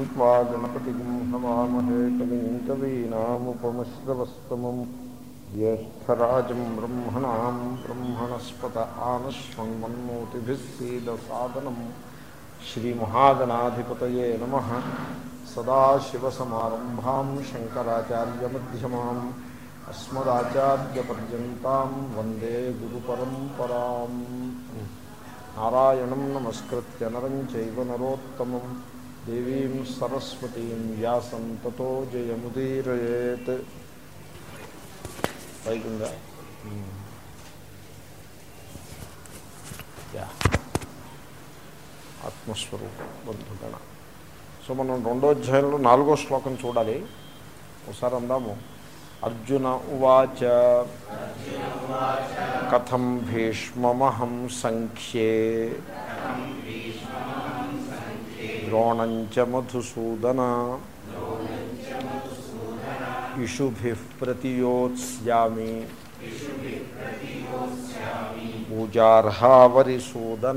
त्वा गणपतिं हवामहे कविं कवीनामुपमश्रवस्तमं ज्येष्ठराजं ब्रह्मणां ब्रह्मणस्पत आनश्वन्मन्मोतिभिः सीदसादनं श्रीमहागणाधिपतये नमः सदाशिवसमारम्भां शङ्कराचार्यमध्यमाम् अस्मदाचार्यपर्यन्तां वन्दे गुरुपरम्पराम् నారాయణం నమస్కృత్య నరం చైవ నరోత్తమం దేవీం సరస్వతీం వ్యాసం తతో జయముదీరయేత్ పైకిందా యా ఆత్మస్వరూపం బంధుగణ సో మనం రెండో అధ్యాయంలో నాలుగో శ్లోకం చూడాలి ఒకసారి అందాము అర్జున ఉవాచ కథం భీష్మమహం సంఖ్యే ద్రోణం చ మధుసూదన ఇషుభి ప్రతియోత్స్యామి పూజార్హావరిసూదన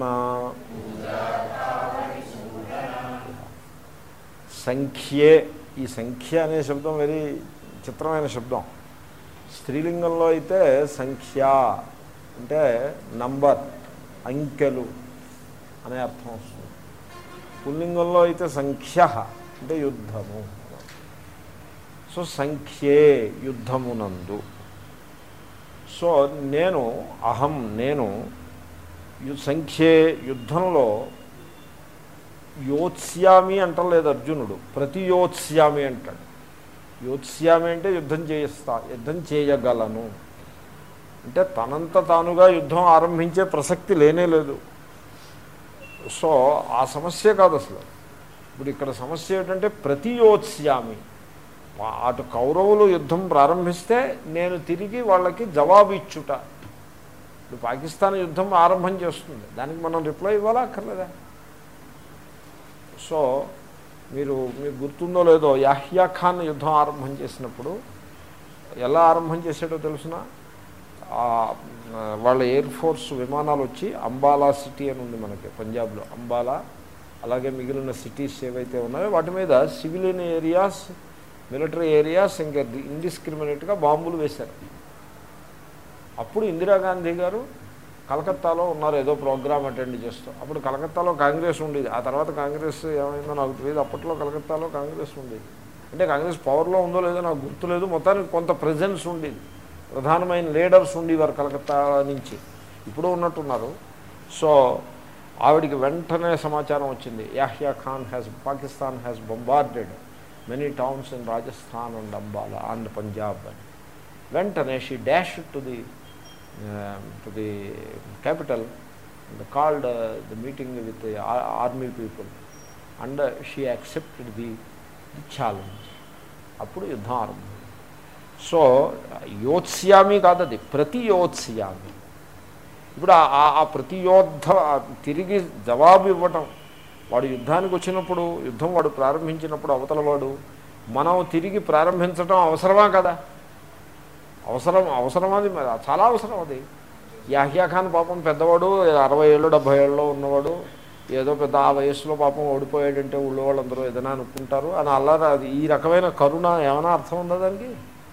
సంఖ్యే ఈ సంఖ్య అనే శబ్దం వెరీ చిత్రమైన శబ్దం స్త్రీలింగంలో అయితే సంఖ్య అంటే నంబర్ అంకెలు అనే అర్థం వస్తుంది పుల్లింగంలో అయితే సంఖ్య అంటే యుద్ధము సో సంఖ్యే యుద్ధమునందు సో నేను అహం నేను యు- సంఖ్యే యుద్ధంలో యోత్స్యామి అంటలేదు అర్జునుడు ప్రతి యోత్స్యామి అంటాడు యోత్స్యామి అంటే యుద్ధం చేయిస్తా యుద్ధం చేయగలను అంటే తనంత తానుగా యుద్ధం ఆరంభించే ప్రసక్తి లేనే లేదు సో ఆ సమస్య కాదు అసలు ఇప్పుడు ఇక్కడ సమస్య ఏంటంటే ప్రతియోత్స్యామి వా- అటు కౌరవులు యుద్ధం ప్రారంభిస్తే నేను తిరిగి వాళ్ళకి జవాబు ఇచ్చుట ఇప్పుడు పాకిస్తాన్ యుద్ధం ఆరంభం చేస్తుంది దానికి మనం రిప్లై ఇవ్వాలా అక్కర్లేదా సో మీరు మీకు గుర్తుందో లేదో యాహ్యా ఖాన్ యుద్ధం ఆరంభం చేసినప్పుడు ఎలా ఆరంభం చేశాడో తెలుసిన వాళ్ళ ఎయిర్ ఫోర్స్ విమానాలు వచ్చి అంబాలా సిటీ అని ఉంది మనకి పంజాబ్లో అంబాలా అలాగే మిగిలిన సిటీస్ ఏవైతే ఉన్నాయో వాటి మీద సివిలియన్ ఏరియాస్ మిలిటరీ ఏరియాస్ ఇంకా ఇండిస్క్రిమినేట్గా బాంబులు వేశారు అప్పుడు ఇందిరాగాంధీ గారు కలకత్తాలో ఉన్నారు ఏదో ప్రోగ్రామ్ అటెండ్ చేస్తూ అప్పుడు కలకత్తాలో కాంగ్రెస్ ఉండేది ఆ తర్వాత కాంగ్రెస్ ఏమైందో నాకు తెలియదు అప్పట్లో కలకత్తాలో కాంగ్రెస్ ఉండేది అంటే కాంగ్రెస్ పవర్లో ఉందో లేదో నాకు గుర్తులేదు మొత్తానికి కొంత ప్రెజెన్స్ ఉండేది ప్రధానమైన లీడర్స్ ఉండేవారు కలకత్తా నుంచి ఇప్పుడు ఉన్నట్టున్నారు సో ఆవిడికి వెంటనే సమాచారం వచ్చింది Yahya Khan has Pakistan has bombarded many towns in Rajasthan and Ambala and Punjab అని వెంటనే she dash to the to the capital and called the meeting with army people and she accepted the challenge అప్పుడు యుద్ధం ఆరంభం సో యోత్స్యామి కాదది ప్రతి యోత్స్యామి ఇప్పుడు ఆ- ఆ- ఆ ప్రతి యోద్ధ ఆ తిరిగి జవాబు ఇవ్వటం వాడు యుద్ధానికి వచ్చినప్పుడు యుద్ధం వాడు ప్రారంభించినప్పుడు అవతల వాడు మనం తిరిగి ప్రారంభించడం అవసరమా కదా అవసరం అవసరం అది మరి చాలా అవసరం అది యాహ్యా ఖాన్ పాపం పెద్దవాడు అరవై ఏళ్ళు డెబ్భై ఏళ్ళలో ఉన్నవాడు ఏదో పెద్ద ఆ వయస్సులో పాపం ఓడిపోయాడంటే ఊళ్ళో వాళ్ళందరూ ఏదైనా అనుకుంటారు అని అల్లారా అది ఈ రకమైన కరుణ ఏమైనా అర్థం ఉందా దానికి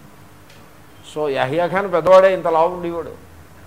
సో యాహ్యా ఖాన్ పెద్దవాడే ఇంత లావు ఉండేవాడు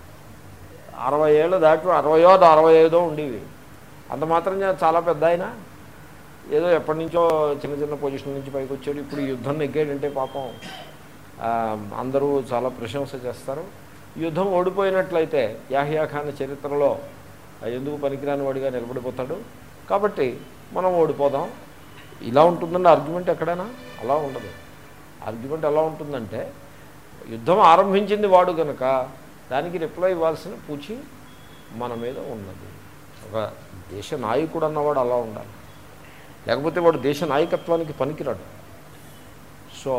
అరవై ఏళ్ళు దాటి అరవయో అరవై ఐదో ఉండేవి అంత మాత్రం చేత చాలా పెద్ద ఆయన ఏదో ఎప్పటి నుంచో చిన్న చిన్న పొజిషన్ నుంచి పైకి వచ్చాడు ఇప్పుడు ఈ యుద్ధం నెగ్గాడంటే పాపం ఆ, అందరూ చాలా ప్రశంస చేస్తారు యుద్ధం ఓడిపోయినట్లయితే యాహియా ఖాన్ చరిత్రలో ఎందుకు పనికిరాని వాడిగా నిలబడిపోతాడు కాబట్టి మనం ఓడిపోదాం ఇలా ఉంటుందండి ఆర్గ్యుమెంట్ ఎక్కడైనా అలా ఉండదు ఆర్గ్యుమెంట్ ఎలా ఉంటుందంటే యుద్ధం ఆరంభించింది వాడు కనుక దానికి రిప్లై ఇవ్వాల్సిన పూచి మన మీద ఉన్నది ఒక దేశ నాయకుడు అన్నవాడు అలా ఉండాలి లేకపోతే వాడు దేశ నాయకత్వానికి పనికిరాడు సో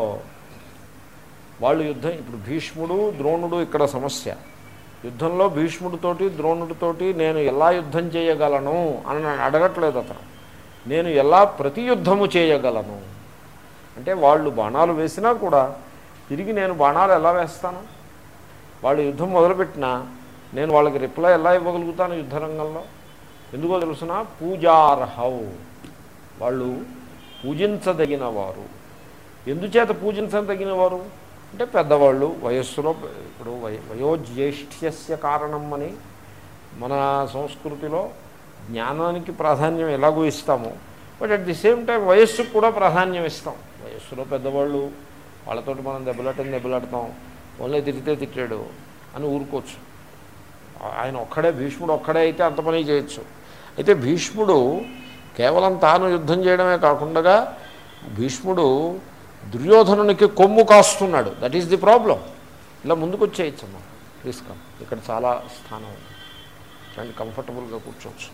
వాళ్ళు యుద్ధం ఇప్పుడు భీష్ముడు ద్రోణుడు ఇక్కడ సమస్య యుద్ధంలో భీష్ముడితోటి ద్రోణుడితోటి నేను ఎలా యుద్ధం చేయగలను అని నన్ను అడగట్లేదు అతను నేను ఎలా ప్రతి యుద్ధము చేయగలను అంటే వాళ్ళు బాణాలు వేసినా కూడా తిరిగి నేను బాణాలు ఎలా వేస్తాను వాళ్ళు యుద్ధం మొదలుపెట్టినా నేను వాళ్ళకి రిప్లై ఎలా ఇవ్వగలుగుతాను యుద్ధరంగంలో ఎందుకో తెలుసిన పూజార్హౌ వాళ్ళు పూజించదగిన వారు ఎందుచేత పూజించదగిన వారు అంటే పెద్దవాళ్ళు వయస్సులో ఇప్పుడు వయ వయోజ్యేష్ఠ్యస్య కారణం అని మన సంస్కృతిలో జ్ఞానానికి ప్రాధాన్యం ఎలాగో ఇస్తాము but at the same time వయస్సుకు కూడా ప్రాధాన్యం ఇస్తాం వయస్సులో పెద్దవాళ్ళు వాళ్ళతోటి మనం దెబ్బలాటని దెబ్బలాడతాం ఓన్లీ తిరిగితే తిట్టాడు అని ఊరుకోవచ్చు ఆయన ఒక్కడే భీష్ముడు ఒక్కడే అయితే అంత పని చేయొచ్చు అయితే భీష్ముడు కేవలం తాను యుద్ధం చేయడమే కాకుండా భీష్ముడు దుర్యోధనునికి కొమ్ము కాస్తున్నాడు దట్ ఈస్ ది ప్రాబ్లం ఇలా ముందుకు వచ్చేయచ్చమ్మా ప్లీజ్ కమ్ ఇక్కడ చాలా స్థానం ఉంది చాలా కంఫర్టబుల్గా కూర్చోవచ్చు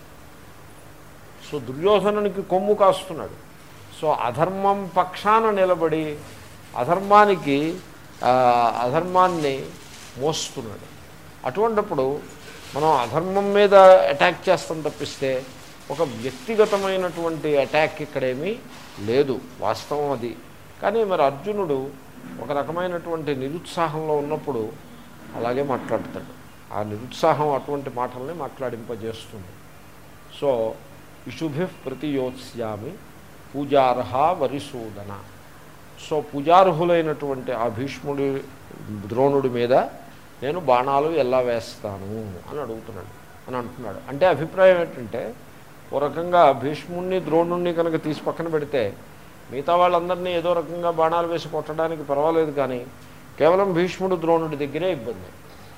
సో దుర్యోధనునికి కొమ్ము కాస్తున్నాడు సో అధర్మం పక్షాన నిలబడి అధర్మానికి ఆ, అధర్మాన్ని మోస్తున్నాడు అటువంటప్పుడు మనం అధర్మం మీద అటాక్ చేస్తాం తప్పిస్తే ఒక వ్యక్తిగతమైనటువంటి అటాక్ ఇక్కడేమీ లేదు వాస్తవం అది కానీ మరి అర్జునుడు ఒక రకమైనటువంటి నిరుత్సాహంలో ఉన్నప్పుడు అలాగే మాట్లాడతాడు ఆ నిరుత్సాహం అటువంటి మాటల్ని మాట్లాడింపజేస్తుంది సో ఇషుభి ప్రతియోత్స్యామి పూజార్హ వరిసూదన సో పూజార్హులైనటువంటి ఆ భీష్ముడి ద్రోణుడి మీద నేను బాణాలు ఎలా వేస్తాను అని అడుగుతున్నాడు అని అంటున్నాడు అంటే అభిప్రాయం ఏంటంటే ఓ రకంగా భీష్ముడిని ద్రోణుణ్ణి కనుక తీసి పక్కన పెడితే మిగతా వాళ్ళందరినీ ఏదో రకంగా బాణాలు వేసి కొట్టడానికి పర్వాలేదు కానీ కేవలం భీష్ముడు ద్రోణుడి దగ్గరే ఇబ్బంది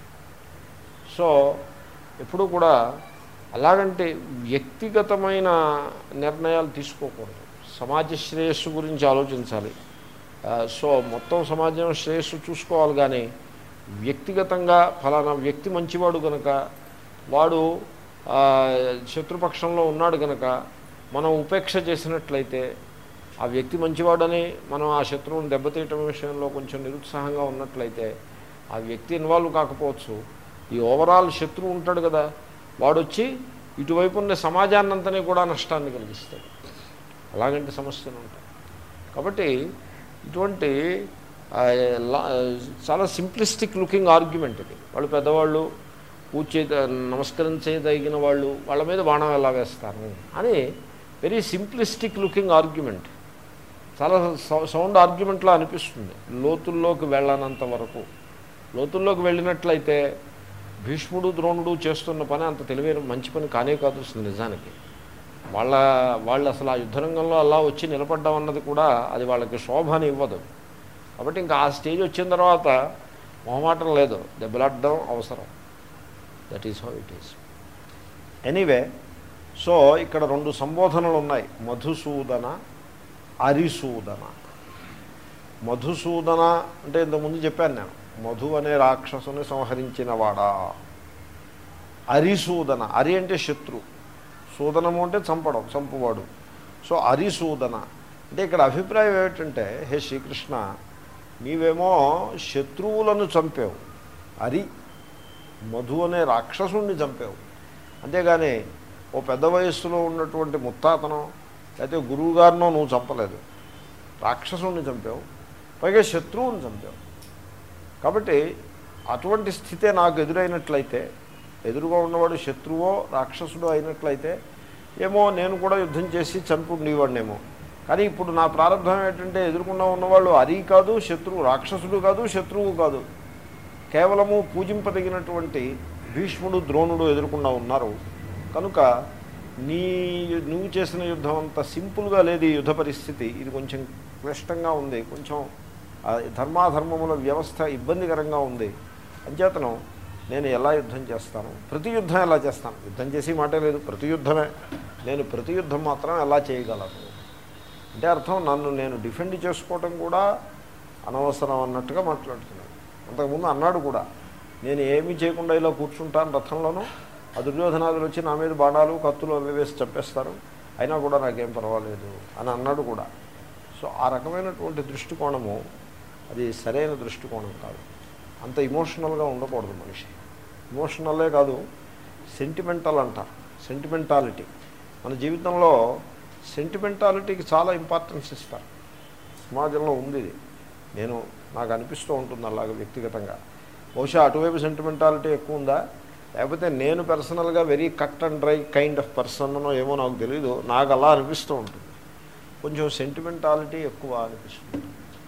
సో ఎప్పుడూ కూడా అలాగంటే వ్యక్తిగతమైన నిర్ణయాలు తీసుకోకూడదు సమాజ శ్రేయస్సు గురించి ఆలోచించాలి ఆ, సో మొత్తం సమాజం శ్రేయస్సు చూసుకోవాలి కానీ వ్యక్తిగతంగా ఫలానా వ్యక్తి మంచివాడు కనుక వాడు ఆ, శత్రుపక్షంలో ఉన్నాడు కనుక మనం ఉపేక్ష చేసినట్లయితే ఆ వ్యక్తి మంచివాడని మనం ఆ శత్రువుని దెబ్బతీయటం విషయంలో కొంచెం నిరుత్సాహంగా ఉన్నట్లయితే ఆ వ్యక్తి ఇన్వాల్వ్ కాకపోవచ్చు ఈ ఓవరాల్ శత్రువు ఉంటాడు కదా వాడు వచ్చి ఇటువైపు ఉన్న సమాజాన్నంతని కూడా నష్టాన్ని కలిగిస్తాడు అలాగంటి సమస్యలు ఉంటాయి కాబట్టి ఇటువంటి ఆ, లా- చాలా సింప్లిస్టిక్ లుకింగ్ ఆర్గ్యుమెంట్ ఇది వాళ్ళు పెద్దవాళ్ళు పూజ చేయ నమస్కరించదగిన వాళ్ళు వాళ్ళ మీద బాణం ఎలా వేస్తాను అని వెరీ సింప్లిస్టిక్ లుకింగ్ ఆర్గ్యుమెంట్ చాలా సౌ- సౌండ్ ఆర్గ్యుమెంట్లా అనిపిస్తుంది లోతుల్లోకి వెళ్ళనంత వరకు లోతుల్లోకి వెళ్ళినట్లయితే భీష్ముడు ద్రోణుడు చేస్తున్న పని అంత తెలివైన మంచి పని కానే కాదు అసలు నిజానికి వాళ్ళ వాళ్ళు అసలు ఆ యుద్ధరంగంలో అలా వచ్చి నిలబడ్డం అన్నది కూడా అది వాళ్ళకి శోభని ఇవ్వదు కాబట్టి ఇంకా ఆ స్టేజ్ వచ్చిన తర్వాత మొహమాటం లేదు దెబ్బలాడడం అవసరం that is how it is anyway so ఇక్కడ రెండు సంబోధనలు ఉన్నాయి మధుసూదన అరిసూదన మధుసూదన అంటే ఇంతకుముందు చెప్పాను నేను మధు అనే రాక్షసుని సంహరించినవాడా అరిసూదన అరి అంటే శత్రు సూదనము అంటే చంపడం చంపువాడు సో అరిసూదన అంటే ఇక్కడ అభిప్రాయం ఏమిటంటే హే శ్రీకృష్ణ నీవేమో శత్రువులను చంపావు అరి మధు అనే రాక్షసుణ్ణి చంపావు అంతేగాని ఓ పెద్ద వయస్సులో ఉన్నటువంటి ముత్తాతనో లేకపోతే గురువుగారినో నువ్వు చంపలేదు రాక్షసుణ్ణి చంపావు పైగా శత్రువుని చంపావు కాబట్టి అటువంటి స్థితే నాకు ఎదురైనట్లయితే ఎదురుగా ఉన్నవాడు శత్రువో రాక్షసుడో అయినట్లయితే ఏమో నేను కూడా యుద్ధం చేసి చంపి ఉండేవాడినేమో కానీ ఇప్పుడు నా ప్రారంభం ఏంటంటే ఎదుర్కొన్నా ఉన్నవాళ్ళు అరీ కాదు శత్రువు రాక్షసుడు కాదు శత్రువు కాదు కేవలము పూజింపదగినటువంటి భీష్ముడు ద్రోణుడు ఎదుర్కొన్నా ఉన్నారు కనుక నీ నువ్వు చేసిన యుద్ధం అంత సింపుల్గా లేదు ఈ యుద్ధ పరిస్థితి ఇది కొంచెం క్లిష్టంగా ఉంది కొంచెం ఆ ధర్మాధర్మముల వ్యవస్థ ఇబ్బందికరంగా ఉంది అంచేతనం నేను ఎలా యుద్ధం చేస్తాను ప్రతి యుద్ధం ఎలా చేస్తాను యుద్ధం చేసి మాటే లేదు ప్రతి యుద్ధమే నేను ప్రతి యుద్ధం మాత్రం ఎలా చేయగలను అంటే అర్థం నన్ను నేను డిఫెండ్ చేసుకోవటం కూడా అనవసరం అన్నట్టుగా మాట్లాడుతున్నాడు అంతకుముందు అన్నాడు కూడా నేను ఏమీ చేయకుండా ఇలా కూర్చుంటాను రథంలోనూ ఆ దుర్యోధనాదులు వచ్చి నా మీద బాణాలు కత్తులు అవి వేసి చంపేస్తారు అయినా కూడా నాకేం పర్వాలేదు అని అన్నాడు కూడా సో ఆ రకమైనటువంటి దృష్టికోణము అది సరైన దృష్టికోణం కాదు అంత ఇమోషనల్గా ఉండకూడదు మనిషి ఇమోషనల్లే కాదు సెంటిమెంటల్ అంటారు సెంటిమెంటాలిటీ మన జీవితంలో సెంటిమెంటాలిటీకి చాలా ఇంపార్టెన్స్ ఇస్తారు సమాజంలో ఉంది ఇది నేను నాకు అనిపిస్తూ ఉంటుంది అలాగే వ్యక్తిగతంగా బహుశా అటువైపు సెంటిమెంటాలిటీ ఎక్కువ ఉందా లేకపోతే నేను పర్సనల్గా very cut and dry kind of person ఏమో నాకు తెలియదు నాకు అలా అనిపిస్తూ ఉంటుంది కొంచెం సెంటిమెంటాలిటీ ఎక్కువ అనిపిస్తుంది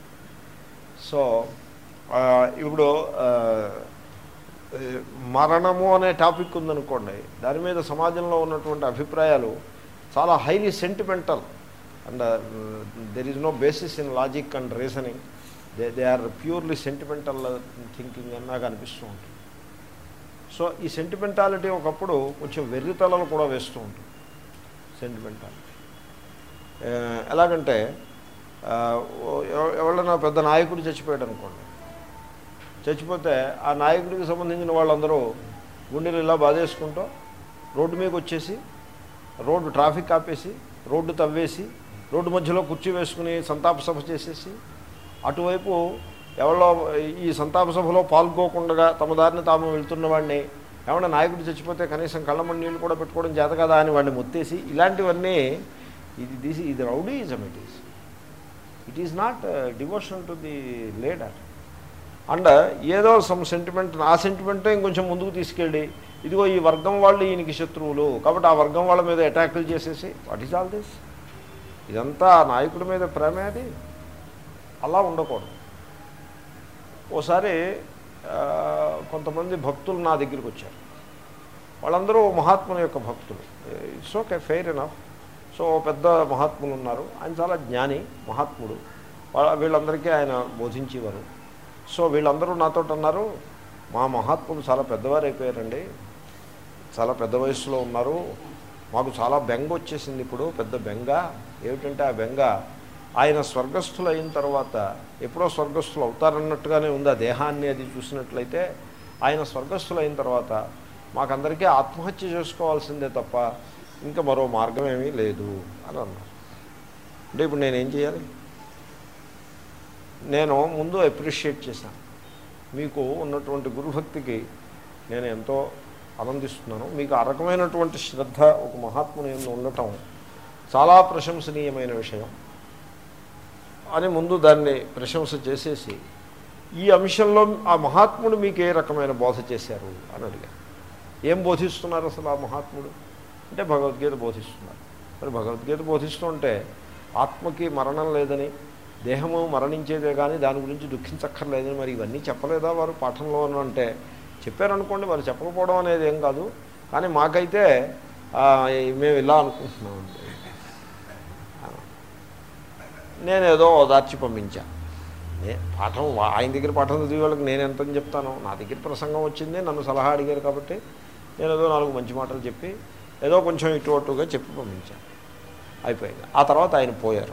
సో ఆ, ఇప్పుడు ఆ, ఏ, మరణము అనే టాపిక్ ఉందనుకోండి దాని మీద సమాజంలో ఉన్నటువంటి అభిప్రాయాలు చాలా highly sentimental and there is no basis in logic and reasoning they they are purely sentimental thinking అని నాకు అనిపిస్తూ ఉంటుంది సో ఈ సెంటిమెంటాలిటీ ఒకప్పుడు కొంచెం వెర్రితలలు కూడా వేస్తూ ఉంటుంది సెంటిమెంటాలిటీ ఆ, ఎలాగంటే ఆ, ఓ- ఎవ- ఎవరైనా పెద్ద నాయకుడు చచ్చిపోయాడు అనుకోండి చచ్చిపోతే ఆ నాయకుడికి సంబంధించిన వాళ్ళందరూ గుండెలు ఇలా బాధేసుకుంటూ రోడ్డు మీదకి వచ్చేసి రోడ్డు ట్రాఫిక్ ఆపేసి రోడ్డు తవ్వేసి రోడ్డు మధ్యలో కుర్చీ వేసుకుని సంతాప సభ చేసేసి అటువైపు ఎవరో ఈ సంతాప సభలో పాల్గొకుండా తమ దారిని తాము వెళ్తున్న వాడిని ఏమన్నా నాయకుడు చచ్చిపోతే కనీసం కళ్ళమని నీళ్ళు కూడా పెట్టుకోవడం చేత కదా అని వాడిని మొత్తేసి ఇలాంటివన్నీ ఇది దిస్ ఇది rowdyism it is it is not devotion to the leader and ఏదో సమ్ సెంటిమెంట్ ఆ సెంటిమెంటే ఇంకొంచెం ముందుకు తీసుకెళ్ళి ఇదిగో ఈ వర్గం వాళ్ళు ఈయనకి శత్రువులు కాబట్టి ఆ వర్గం వాళ్ళ మీద అటాకులు చేసేసి వాట్ ఈజ్ ఆల్ దిస్ ఇదంతా ఆ నాయకుడి మీద ప్రేమే అది అలా ఉండకూడదు ఓసారి ఆ, కొంతమంది భక్తులు నా దగ్గరికి వచ్చారు వాళ్ళందరూ మహాత్ముని యొక్క భక్తులు it's okay fair enough so ఓ పెద్ద మహాత్ములు ఉన్నారు ఆయన చాలా జ్ఞాని మహాత్ముడు వాళ్ళ వీళ్ళందరికీ ఆయన బోధించేవారు సో వీళ్ళందరూ నాతో అన్నారు మా మహాత్ములు చాలా పెద్దవారు అయిపోయారండి చాలా పెద్ద వయసులో ఉన్నారు మాకు చాలా బెంగ వచ్చేసింది ఇప్పుడు పెద్ద బెంగ ఏమిటంటే ఆ బెంగ ఆయన స్వర్గస్థులు అయిన తర్వాత ఎప్పుడో స్వర్గస్థులు అవుతారన్నట్టుగానే ఉంది ఆ దేహాన్ని అది చూసినట్లయితే ఆయన స్వర్గస్థులు అయిన తర్వాత మాకందరికీ ఆత్మహత్య చేసుకోవాల్సిందే తప్ప ఇంకా మరో మార్గం ఏమీ లేదు అని అన్నారు అంటే ఇప్పుడు నేనేం చేయాలి నేను ముందు అప్రిషియేట్ చేశాను మీకు ఉన్నటువంటి గురుభక్తికి నేను ఎంతో ఆనందిస్తున్నాను మీకు ఆ రకమైనటువంటి శ్రద్ధ ఒక మహాత్ముని యందు ఉండటం చాలా ప్రశంసనీయమైన విషయం అని ముందు దాన్ని ప్రశంస చేసేసి ఈ అంశంలో ఆ మహాత్ముడు మీకు ఏ రకమైన బోధ చేశారు అని అడిగారు ఏం బోధిస్తున్నారు అసలు ఆ మహాత్ముడు అంటే భగవద్గీత బోధిస్తున్నారు మరి భగవద్గీత బోధిస్తుంటే ఆత్మకి మరణం లేదని దేహము మరణించేదే కానీ దాని గురించి దుఃఖించక్కర్లేదని మరి ఇవన్నీ చెప్పలేదా వారు పాఠంలో అని అంటే చెప్పారనుకోండి వారు చెప్పకపోవడం అనేది ఏం కాదు కానీ మాకైతే ఆ, మేము ఇలా అనుకుంటున్నామండి నేనేదో ఓదార్చి పంపించా నే పాఠం వా- ఆయన దగ్గర పాఠం చదివే వాళ్ళకి నేను ఎంత అని చెప్తాను నా దగ్గర ప్రసంగం వచ్చింది నన్ను సలహా అడిగారు కాబట్టి నేను ఏదో నాలుగు మంచి మాటలు చెప్పి ఏదో కొంచెం ఇటు అటుగా చెప్పి పంపించాను అయిపోయింది ఆ తర్వాత ఆయన పోయారు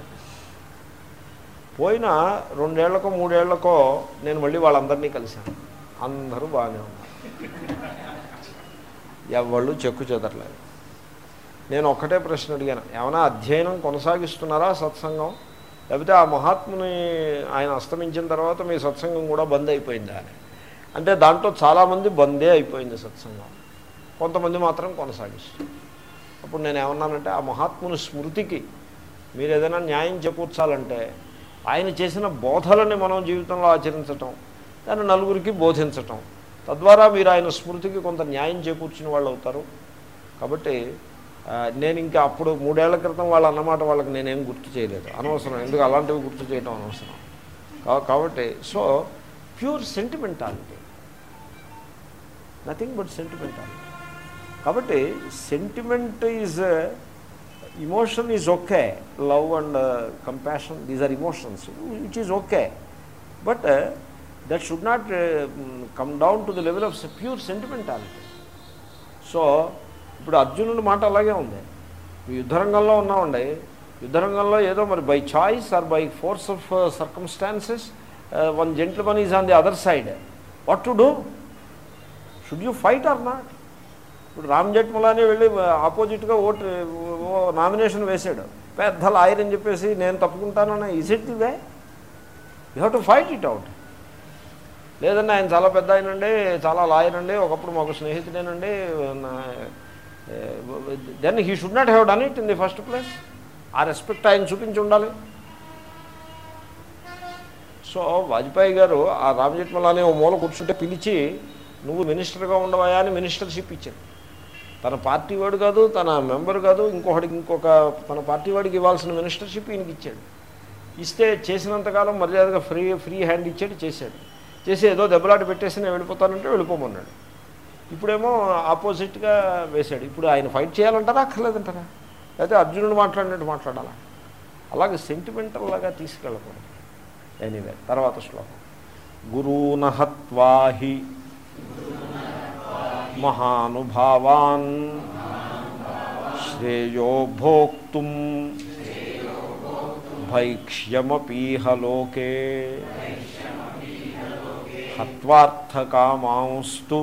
పోయిన రెండేళ్లకో మూడేళ్లకో నేను మళ్ళీ వాళ్ళందరినీ కలిశాను అందరూ బాగానే ఉన్నారు ఎవళ్ళు చెక్కు చెదరలేదు నేను ఒక్కటే ప్రశ్న అడిగాను ఏమైనా అధ్యయనం కొనసాగిస్తున్నారా సత్సంగం లేకపోతే ఆ మహాత్ముని ఆయన అస్తమించిన తర్వాత మీ సత్సంగం కూడా బంద్ అయిపోయిందా అని అంటే దాంట్లో చాలామంది బందే అయిపోయింది సత్సంగం కొంతమంది మాత్రం కొనసాగిస్తారు అప్పుడు నేను ఏమన్నానంటే ఆ మహాత్ముని స్మృతికి మీరు ఏదైనా న్యాయం చేకూర్చాలంటే ఆయన చేసిన బోధలని మనం జీవితంలో ఆచరించటం దాన్ని నలుగురికి బోధించటం తద్వారా మీరు ఆయన స్మృతికి కొంత న్యాయం చేకూర్చిన వాళ్ళు అవుతారు కాబట్టి ఆ, నేను ఇంకా అప్పుడు మూడేళ్ల క్రితం వాళ్ళు అన్నమాట వాళ్ళకి నేనేం గుర్తు చేయలేదు అనవసరం ఎందుకు అలాంటివి గుర్తు చేయడం అనవసరం కా- కాబట్టి so pure sentimentality nothing but sentimentality కాబట్టి sentiment is emotion is okay love and compassion these are emotions which is okay but that should not come down to the level of pure sentimentality so ఇప్పుడు అర్జునుడి మాట అలాగే ఉంది నువ్వు యుద్ధరంగంలో ఉన్నామండి యుద్ధరంగంలో ఏదో మరి by choice or by force of circumstances one gentleman is on the other side what to do should you fight or not ఇప్పుడు రామ్ జెట్మలాని వెళ్ళి ఆపోజిట్గా ఓటు నామినేషన్ వేసాడు పెద్ద లాయర్ అని చెప్పేసి నేను తప్పుకుంటానని is it the way you have to fight it out లేదండి ఆయన చాలా పెద్ద ఆయనండి చాలా లాయర్ అండి ఒకప్పుడు మాకు స్నేహితుడేనండి then he should not have done it in the first place ఆ రెస్పెక్ట్ ఆయన చూపించి ఉండాలి సో వాజ్పేయి గారు ఆ రామజెట్మలాని ఓ మూల కూర్చుంటే పిలిచి నువ్వు మినిస్టర్గా ఉండవయా అని మినిస్టర్షిప్ ఇచ్చారు తన పార్టీ వాడు కాదు తన మెంబర్ కాదు ఇంకొకటికి ఇంకొక తన పార్టీ వాడికి ఇవ్వాల్సిన మినిస్టర్షిప్ ఈయనకి ఇచ్చాడు ఇస్తే చేసినంతకాలం మర్యాదగా ఫ్రీ ఫ్రీ హ్యాండ్ ఇచ్చాడు చేశాడు చేసి ఏదో దెబ్బలాట పెట్టేసి నేను వెళ్ళిపోతానంటే వెళ్ళిపోమన్నాడు ఇప్పుడేమో ఆపోజిట్గా వేశాడు ఇప్పుడు ఆయన ఫైట్ చేయాలంటారా అక్కర్లేదంటారా లేకపోతే అర్జునుడు మాట్లాడినట్టు మాట్లాడాలా అలాగే సెంటిమెంటల్ లాగా తీసుకెళ్ళకూడదు ఎనీవే తర్వాత శ్లోకం గురూన హత్వాహి మహానుభావాన్ శ్రేయో భోక్తుం భైక్ష్యమపీహ లోకే హత్వార్థకామాంస్తు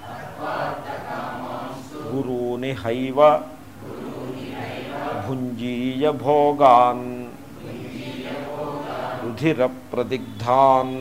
గురూని హైవ భుంజీయ భోగాన్ రుధిర ప్రదిగ్ధాన్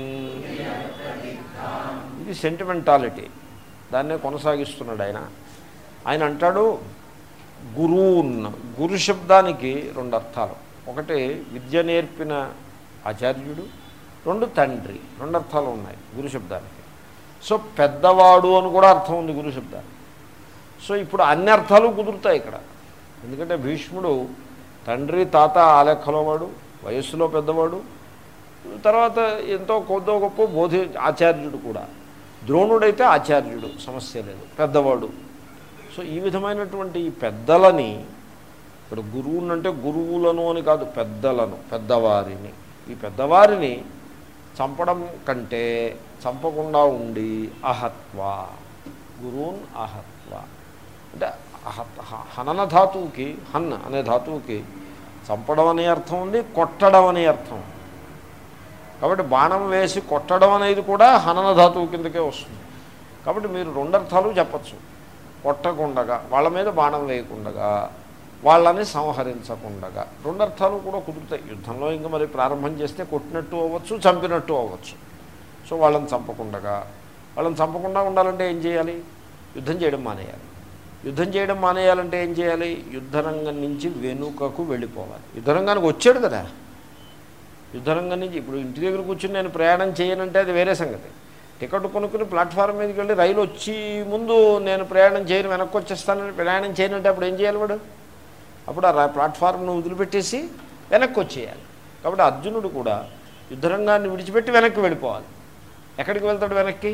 ఇది సెంటిమెంటాలిటీ దాన్నే కొనసాగిస్తున్నాడు ఆయన ఆయన అంటాడు గురూన్ గురు శబ్దానికి రెండు అర్థాలు ఒకటి విద్య నేర్పిన ఆచార్యుడు రెండు తండ్రి రెండు అర్థాలు ఉన్నాయి గురు శబ్దానికి సో పెద్దవాడు అని కూడా అర్థం ఉంది గురు శబ్దానికి సో ఇప్పుడు అన్ని అర్థాలు కుదురుతాయి ఇక్కడ ఎందుకంటే భీష్ముడు తండ్రి తాత ఆ లెక్కలో వాడు వయస్సులో పెద్దవాడు తర్వాత ఎంతో కొద్దో గొప్ప బోధి ఆచార్యుడు కూడా ద్రోణుడైతే ఆచార్యుడు సమస్య లేదు పెద్దవాడు సో ఈ విధమైనటువంటి ఈ పెద్దలని ఇక్కడ గురువుని అంటే గురువులను అని కాదు పెద్దలను పెద్దవారిని ఈ పెద్దవారిని చంపడం కంటే చంపకుండా ఉండి అహత్వ గురువున్ అహత్వ అంటే అహత్ హ- హనన ధాతువుకి హన్ అనే ధాతువుకి చంపడం అనే అర్థం ఉంది కొట్టడం అనే అర్థం ఉంది. కాబట్టి బాణం వేసి కొట్టడం అనేది కూడా హనన ధాతువు కిందకే వస్తుంది కాబట్టి మీరు రెండు అర్థాలు చెప్పచ్చు కొట్టకుండగా వాళ్ళ మీద బాణం వేయకుండగా వాళ్ళని సంహరించకుండగా రెండు అర్థాలు కూడా కుదురుతాయి యుద్ధంలో ఇంకా మరి ప్రారంభం చేస్తే కొట్టినట్టు అవ్వచ్చు చంపినట్టు అవ్వచ్చు సో వాళ్ళని చంపకుండగా వాళ్ళని చంపకుండా ఉండాలంటే ఏం చేయాలి యుద్ధం చేయడం మానేయాలి యుద్ధం చేయడం మానేయాలంటే ఏం చేయాలి యుద్ధరంగం నుంచి వెనుకకు వెళ్ళిపోవాలి యుద్ధరంగానికి వచ్చాడు కదా యుద్ధరంగం నుంచి ఇప్పుడు ఇంటి దగ్గర కూర్చుని నేను ప్రయాణం చేయనంటే అది వేరే సంగతి టికెట్ కొనుక్కుని ప్లాట్ఫామ్ మీదకి వెళ్ళి రైలు వచ్చి ముందు నేను ప్రయాణం చేయను వెనక్కి వచ్చేస్తానని ప్రయాణం చేయనంటే అప్పుడు ఏం చేయాలి వాడు అప్పుడు ఆ రా- ప్లాట్ఫామ్ను వదిలిపెట్టేసి వెనక్కి వచ్చేయాలి కాబట్టి అర్జునుడు కూడా యుద్ధరంగాన్ని విడిచిపెట్టి వెనక్కి వెళ్ళిపోవాలి ఎక్కడికి వెళ్తాడు వెనక్కి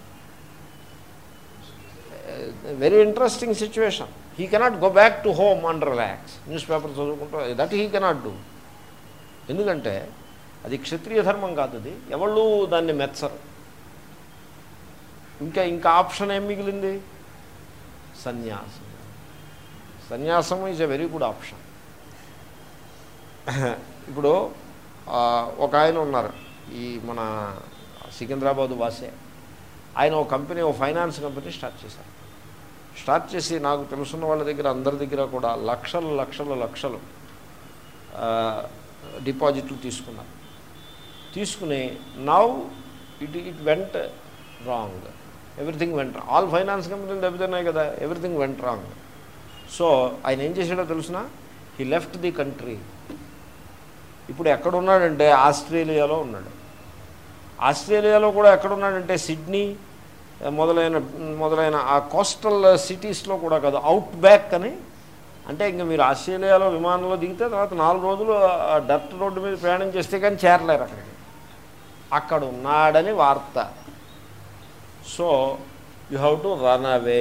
very interesting situation he cannot go back to home and relax newspaper చదువుకుంటూ దట్ హీ కెనాట్ డూ ఎందుకంటే అది క్షత్రియ ధర్మం కాదు అది ఎవళ్ళు దాన్ని మెచ్చరు ఇంకా ఇంకా ఆప్షన్ ఏం మిగిలింది సన్యాసం సన్యాసం is a very good option ఇప్పుడు ఆ, ఒక ఆయన ఉన్నారు ఈ మన సికింద్రాబాద్ వాసే ఆయన ఒక కంపెనీ ఒక ఫైనాన్స్ కంపెనీ స్టార్ట్ చేశారు స్టార్ట్ చేసి నాకు తెలుసున్న వాళ్ళ దగ్గర అందరి దగ్గర కూడా లక్షలు లక్షలు లక్షలు ఆ, డిపాజిట్లు తీసుకున్నారు తీసుకుని now it it went wrong everything went all finance కంపెనీలు దెబ్బతున్నాయి కదా ఎవ్రీథింగ్ వెంట్ రాంగ్ సో ఆయన ఏం చేశాడో తెలుసిన హీ లెఫ్ట్ ది కంట్రీ ఇప్పుడు ఎక్కడున్నాడంటే ఆస్ట్రేలియాలో ఉన్నాడు ఆస్ట్రేలియాలో కూడా ఎక్కడున్నాడంటే సిడ్నీ మొదలైన మొదలైన ఆ కోస్టల్ సిటీస్లో కూడా కాదు అవుట్ బ్యాక్ అని అంటే ఇంకా మీరు ఆస్ట్రేలియాలో విమానంలో దిగితే తర్వాత నాలుగు రోజులు ఆ డర్ట్ రోడ్డు మీద ప్రయాణం చేస్తే కానీ చేరలేరు అక్కడికి అక్కడ ఉన్నాడని వార్త so you have to run away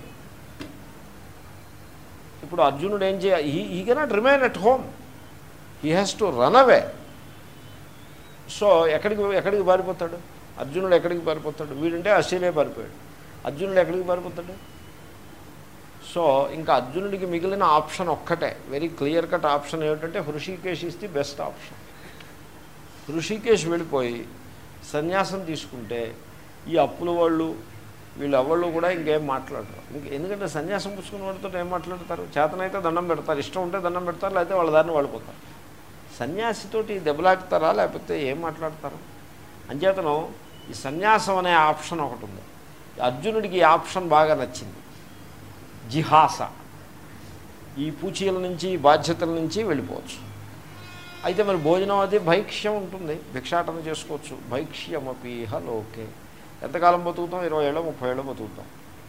ఇప్పుడు అర్జునుడు ఏం చేయాలి he he cannot remain at home he has to run away so ఎక్కడికి ఎక్కడికి పారిపోతాడు అర్జునుడు ఎక్కడికి పారిపోతాడు వీడంటే ఆస్ట్రేలియా పారిపోయాడు అర్జునుడు ఎక్కడికి పారిపోతాడు సో ఇంకా అర్జునుడికి మిగిలిన ఆప్షన్ ఒక్కటే వెరీ క్లియర్ కట్ ఆప్షన్ ఏమిటంటే Hrishikesh is the best option Hrishikesh వెళ్ళిపోయి సన్యాసం తీసుకుంటే ఈ అప్పుల వాళ్ళు వీళ్ళెవళ్ళు కూడా ఇంకేం మాట్లాడరు ఇంక ఎందుకంటే సన్యాసం పుచ్చుకున్న వాళ్ళతో ఏం మాట్లాడతారు చేతనైతే దండం పెడతారు ఇష్టం ఉంటే దండం పెడతారు లేకపోతే వాళ్ళ దారిని వాడిపోతారు సన్యాసితోటి దెబ్బలాడతారా లేకపోతే ఏం మాట్లాడతారు అంచేతను ఈ సన్యాసం అనే ఆప్షన్ ఒకటి ఉంది అర్జునుడికి ఈ ఆప్షన్ బాగా నచ్చింది జిహాస ఈ పూచీల నుంచి ఈ బాధ్యతల నుంచి వెళ్ళిపోవచ్చు అయితే మరి భోజనం అది భైక్ష్యం ఉంటుంది భిక్షాటన చేసుకోవచ్చు భైక్ష్యమపీహ లోకే ఎంతకాలం బతుకుతాం ఇరవై ఏళ్ళు ముప్పై ఏళ్ళు బతుకుతాం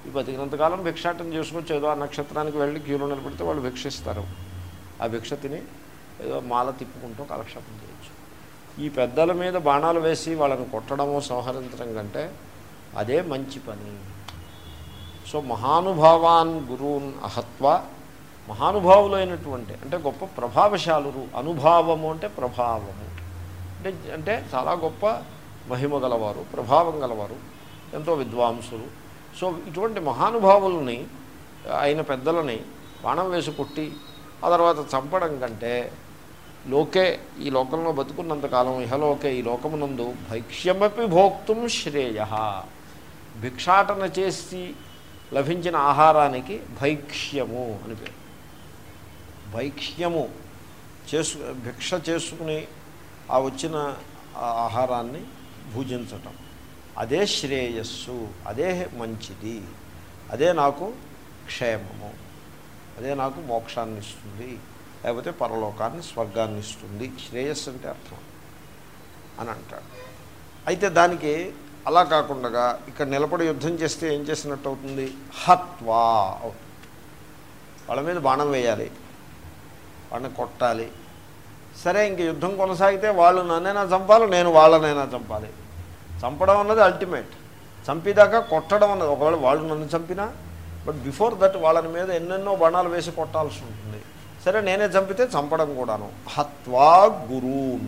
ఈ బతికినంతకాలం భిక్షాటం చేసుకొచ్చి ఏదో ఆ నక్షత్రానికి వెళ్ళి క్యూలో నిలబడితే వాళ్ళు భిక్షిస్తారు ఆ భిక్ష తిని ఏదో మాల తిప్పుకుంటూ కాలక్షేపం చేయొచ్చు ఈ పెద్దల మీద బాణాలు వేసి వాళ్ళని కొట్టడము సంహరించడం కంటే అదే మంచి పని సో మహానుభావాన్ గురువున్ అహత్వ మహానుభావులైనటువంటి అంటే గొప్ప ప్రభావశాలురు అనుభావము అంటే ప్రభావము అంటే అంటే చాలా గొప్ప మహిమ గలవారు ప్రభావం గలవారు ఎంతో విద్వాంసులు సో ఇటువంటి మహానుభావుల్ని అయిన పెద్దలని బాణం వేసి కొట్టి ఆ తర్వాత చంపడం కంటే లోకే ఈ లోకంలో బతుకున్నంతకాలం ఇహలోకే ఈ లోకమునందు భైక్ష్యమపి భోక్తుం శ్రేయ భిక్షాటన చేసి లభించిన ఆహారానికి భైక్ష్యము అని పేరు భైక్ష్యము చేసు భిక్ష చేసుకుని ఆ వచ్చిన ఆ ఆహారాన్ని భుజించటం అదే శ్రేయస్సు అదే మంచిది అదే నాకు క్షేమము అదే నాకు మోక్షాన్ని ఇస్తుంది లేకపోతే పరలోకాన్ని స్వర్గాన్ని ఇస్తుంది శ్రేయస్సు అంటే అర్థం అని అంటాడు అయితే దానికి అలా కాకుండా ఇక్కడ నిలబడి యుద్ధం చేస్తే ఏం చేసినట్టు అవుతుంది హత్వా అవుతుంది వాళ్ళ మీద బాణం వేయాలి వాళ్ళని కొట్టాలి సరే ఇంక యుద్ధం కొనసాగితే వాళ్ళు నన్నైనా చంపాలి నేను వాళ్ళనైనా చంపాలి చంపడం అన్నది అల్టిమేట్ చంపిదాకా కొట్టడం అన్నది ఒకవేళ వాళ్ళు నన్ను చంపినా బట్ బిఫోర్ దట్ వాళ్ళని మీద ఎన్నెన్నో బాణాలు వేసి కొట్టాల్సి ఉంటుంది సరే నేనే చంపితే చంపడం కూడాను హత్వా గురూన్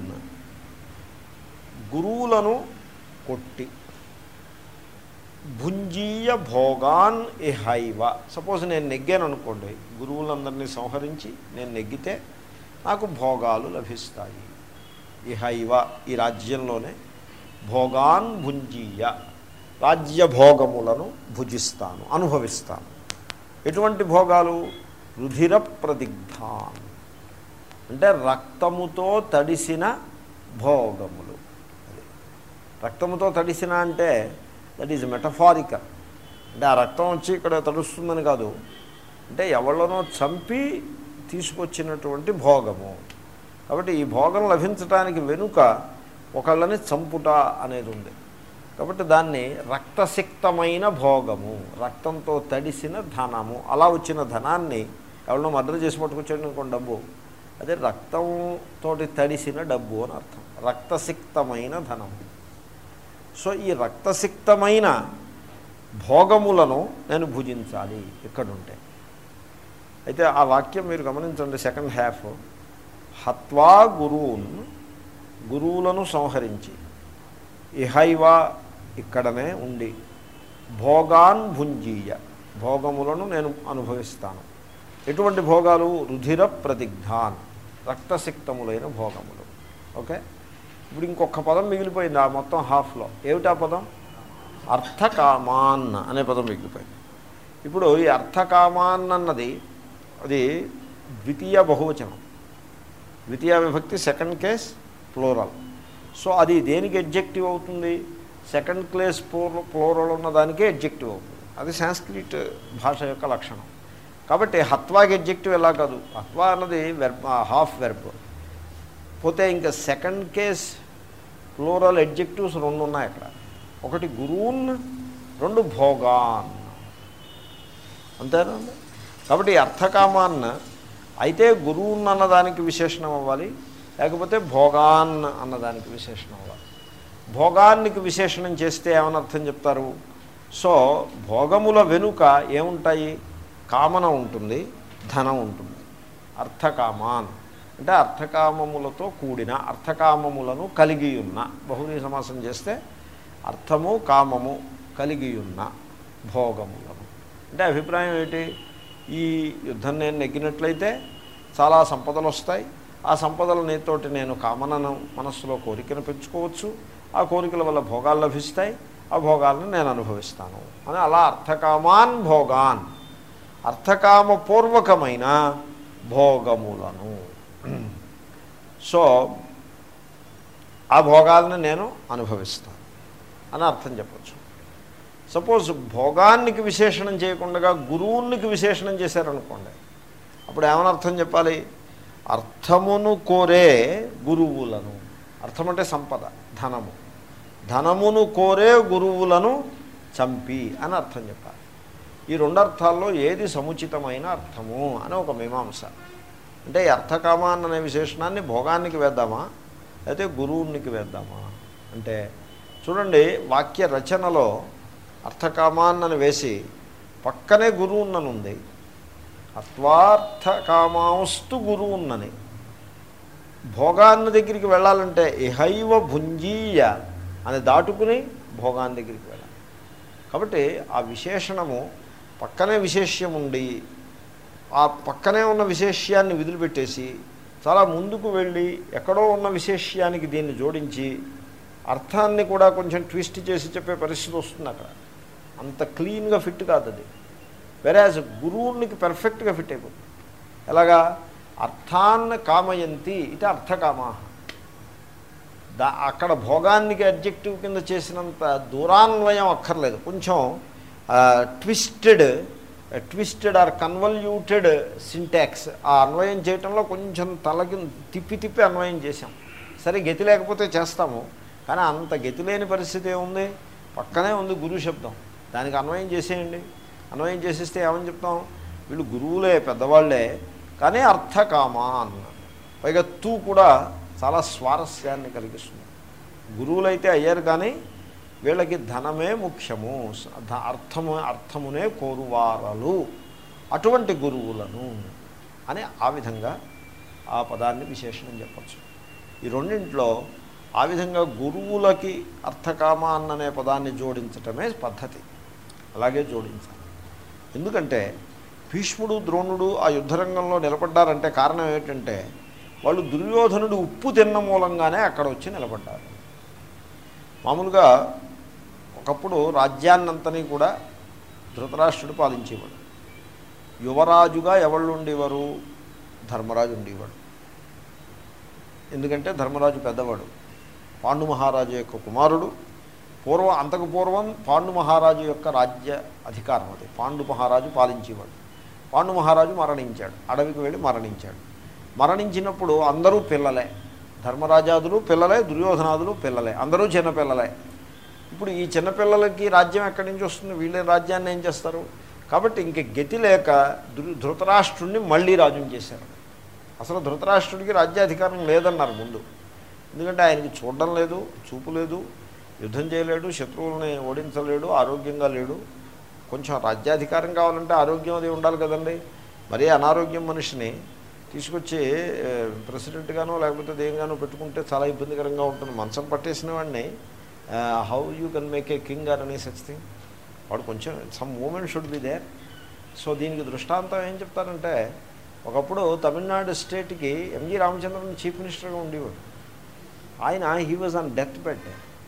గురువులను కొట్టి భుంజీయ భోగాన్ ఇహైవ సపోజ్ నేను నెగ్గాను అనుకోండి గురువులందరినీ సంహరించి నేను నెగ్గితే నాకు భోగాలు లభిస్తాయి ఇహైవ ఈ రాజ్యంలోనే భోగాన్ భుంజీయ రాజ్యభోగములను భుజిస్తాను అనుభవిస్తాను ఎటువంటి భోగాలు రుధిర ప్రదిగ్ధాన్ అంటే రక్తముతో తడిసిన భోగములు అది రక్తముతో తడిసిన అంటే దట్ ఈజ్ మెటఫారికల్ అంటే ఆ రక్తం వచ్చి ఇక్కడ తడుస్తుందని కాదు అంటే ఎవళ్ళనో చంపి తీసుకొచ్చినటువంటి భోగము కాబట్టి ఈ భోగం లభించటానికి వెనుక ఒకళ్ళని చంపుట అనేది ఉంది కాబట్టి దాన్ని రక్తసిక్తమైన భోగము రక్తంతో తడిసిన ధనము అలా వచ్చిన ధనాన్ని ఎవరినో మర్డర్ చేసి పట్టుకొచ్చాడు ఇంకో డబ్బు అదే రక్తంతో తడిసిన డబ్బు అని అర్థం రక్తసిక్తమైన ధనము సో ఈ రక్తసిక్తమైన భోగములను నేను భుజించాలి ఇక్కడుంటే అయితే ఆ వాక్యం మీరు గమనించండి సెకండ్ హ్యాఫ్ హత్వా గురువున్ గురువులను సంహరించి ఇహైవ ఇక్కడనే ఉండి భోగాన్ భుంజీయ భోగములను నేను అనుభవిస్తాను ఎటువంటి భోగాలు రుధిర ప్రదిగ్ధాన్ రక్తసిక్తములైన భోగములు ఓకే ఇప్పుడు ఇంకొక పదం మిగిలిపోయింది ఆ మొత్తం హాఫ్లో ఏమిటా పదం అర్థకామాన్ అనే పదం మిగిలిపోయింది ఇప్పుడు ఈ అర్థకామాన్ అన్నది అది ద్వితీయ బహువచనం ద్వితీయ విభక్తి సెకండ్ కేస్ ప్లోరల్ సో అది దేనికి ఎడ్జెక్టివ్ అవుతుంది సెకండ్ క్లేస్ ప్లోర్ ప్లోరల్ ఉన్న దానికే ఎడ్జెక్టివ్ అవుతుంది అది సాంస్క్రిట్ భాష యొక్క లక్షణం కాబట్టి హత్వాకి ఎడ్జెక్టివ్ ఎలా కాదు హత్వా అన్నది వెర్బ్ హాఫ్ వెర్బ్ పోతే ఇంకా సెకండ్ కేస్ ప్లోరల్ ఎడ్జెక్టివ్స్ రెండు ఉన్నాయి అక్కడ ఒకటి గురువున్ రెండు భోగాన్ అంతేనా కాబట్టి ఈ అర్థకామాన్న అయితే గురువున్ అన్నదానికి విశేషణం అవ్వాలి లేకపోతే భోగాన్ అన్నదానికి విశేషణం అవ్వాలి భోగానికి విశేషణం చేస్తే ఏమని అర్థం చెప్తారు సో భోగముల వెనుక ఏముంటాయి కామన ఉంటుంది ధనం ఉంటుంది అర్థకామాన్ అంటే అర్థకామములతో కూడిన అర్థకామములను కలిగి ఉన్న బహుళీ సమాసం చేస్తే అర్థము కామము కలిగి ఉన్న భోగములను అంటే అభిప్రాయం ఏంటి ఈ యుద్ధం నేను నెగ్గినట్లయితే చాలా సంపదలు వస్తాయి ఆ సంపదల నీతోటి నేను కామనను మనస్సులో కోరికను పెంచుకోవచ్చు ఆ కోరికల వల్ల భోగాలు లభిస్తాయి ఆ భోగాలను నేను అనుభవిస్తాను అని అలా అర్థకామాన్ భోగాన్ అర్థకామపూర్వకమైన భోగములను సో ఆ భోగాలను నేను అనుభవిస్తాను అని అర్థం చెప్పచ్చు సపోజ్ భోగానికి విశేషణం చేయకుండా గురువునికి విశేషణం చేశారనుకోండి అప్పుడు ఏమని అర్థం చెప్పాలి అర్థమును కోరే గురువులను అర్థం అంటే సంపద ధనము ధనమును కోరే గురువులను చంపి అని అర్థం చెప్పాలి ఈ రెండు అర్థాల్లో ఏది సముచితమైన అర్థము అని ఒక మీమాంస అంటే ఈ అర్థకామాన్ అనే విశేషణాన్ని భోగానికి వేద్దామా లేకపోతే గురువునికి వేద్దామా అంటే చూడండి వాక్య రచనలో అర్థకామాన్ అని వేసి పక్కనే గురువున్నని ఉంది అత్వార్థకామాంస్తు గురువున్నని భోగాన్ని దగ్గరికి వెళ్ళాలంటే ఇహైవ భుంజీయ అని దాటుకుని భోగాన్ని దగ్గరికి వెళ్ళాలి కాబట్టి ఆ విశేషణము పక్కనే విశేష్యం ఉండి ఆ పక్కనే ఉన్న విశేష్యాన్ని విదిలిపెట్టేసి చాలా ముందుకు వెళ్ళి ఎక్కడో ఉన్న విశేష్యానికి దీన్ని జోడించి అర్థాన్ని కూడా కొంచెం ట్విస్ట్ చేసి చెప్పే పరిస్థితి వస్తుంది అక్కడ అంత క్లీన్గా ఫిట్ కాదు అది వెరాజ్ గురువునికి పెర్ఫెక్ట్గా ఫిట్ అయిపోతుంది ఎలాగా అర్థాన్ని కామయంతి ఇది అర్థకామా దా అక్కడ భోగానికి అడ్జెక్టివ్ కింద చేసినంత దూరాన్వయం అక్కర్లేదు కొంచెం twisted twisted or convoluted syntax ఆ అన్వయం చేయటంలో కొంచెం తలకి తిప్పి తిప్పి అన్వయం చేసాం సరే గతి లేకపోతే చేస్తాము కానీ అంత గతి లేని పరిస్థితి ఏముంది పక్కనే ఉంది గురు శబ్దం దానికి అన్వయం చేసేయండి అన్వయం చేసేస్తే ఏమని చెప్తాం వీళ్ళు గురువులే పెద్దవాళ్ళే కానీ అర్థకామా అన్నారు పైగా తూ కూడా చాలా స్వారస్యాన్ని కలిగిస్తుంది గురువులైతే అయ్యారు కానీ వీళ్ళకి ధనమే ముఖ్యము ధ- అర్థము అర్థమునే కోరువారలు అటువంటి గురువులను అని ఆ విధంగా ఆ పదాన్ని విశేషణం చెప్పచ్చు ఈ రెండింటిలో ఆ విధంగా గురువులకి అర్థకామ అన్ననే పదాన్ని జోడించటమే పద్ధతి అలాగే జోడించాలి ఎందుకంటే భీష్ముడు ద్రోణుడు ఆ యుద్ధరంగంలో నిలబడ్డారంటే కారణం ఏంటంటే వాళ్ళు దుర్యోధనుడు ఉప్పు తిన్న మూలంగానే అక్కడ వచ్చి నిలబడ్డారు మామూలుగా ఒకప్పుడు రాజ్యాన్నంతని కూడా ధృతరాష్ట్రుడు పాలించేవాడు యువరాజుగా ఎవళ్ళు ఉండేవారు ధర్మరాజు ఉండేవాడు ఎందుకంటే ధర్మరాజు పెద్దవాడు పాండు మహారాజు యొక్క కుమారుడు పూర్వం అంతకు పూర్వం పాండు మహారాజు యొక్క రాజ్య అధికారం అది పాండు మహారాజు పాలించేవాడు పాండు మహారాజు మరణించాడు అడవికి వెళ్ళి మరణించాడు మరణించినప్పుడు అందరూ పిల్లలే ధర్మరాజాదులు పిల్లలే దుర్యోధనాదులు పిల్లలే అందరూ చిన్నపిల్లలే ఇప్పుడు ఈ చిన్నపిల్లలకి రాజ్యం ఎక్కడి నుంచి వస్తుంది వీళ్ళే రాజ్యాన్ని ఏం చేస్తారు కాబట్టి ఇంక గతి లేక ధృ- ధృతరాష్ట్రుణ్ణి మళ్ళీ రాజుని చేశారు అసలు ధృతరాష్ట్రుడికి రాజ్యాధికారం లేదన్నారు ముందు ఎందుకంటే ఆయనకి చూడడం లేదు చూపు లేదు యుద్ధం చేయలేడు శత్రువులని ఓడించలేడు ఆరోగ్యంగా లేడు కొంచెం రాజ్యాధికారం కావాలంటే ఆరోగ్యం అది ఉండాలి కదండి మరీ అనారోగ్యం మనిషిని తీసుకొచ్చి ఏ, ప్రెసిడెంట్గానో లేకపోతే దేనిగానో పెట్టుకుంటే చాలా ఇబ్బందికరంగా ఉంటుంది మంచం పట్టేసిన వాడిని how you can make a king or అనే సచ్ థింగ్ వాడు కొంచెం some moment should be there so దీనికి దృష్టాంతం ఏం చెప్తారంటే ఒకప్పుడు తమిళనాడు స్టేట్కి ఎంజి రామచంద్రన్ చీఫ్ మినిస్టర్గా ఉండేవాడు ఆయన he was on death bed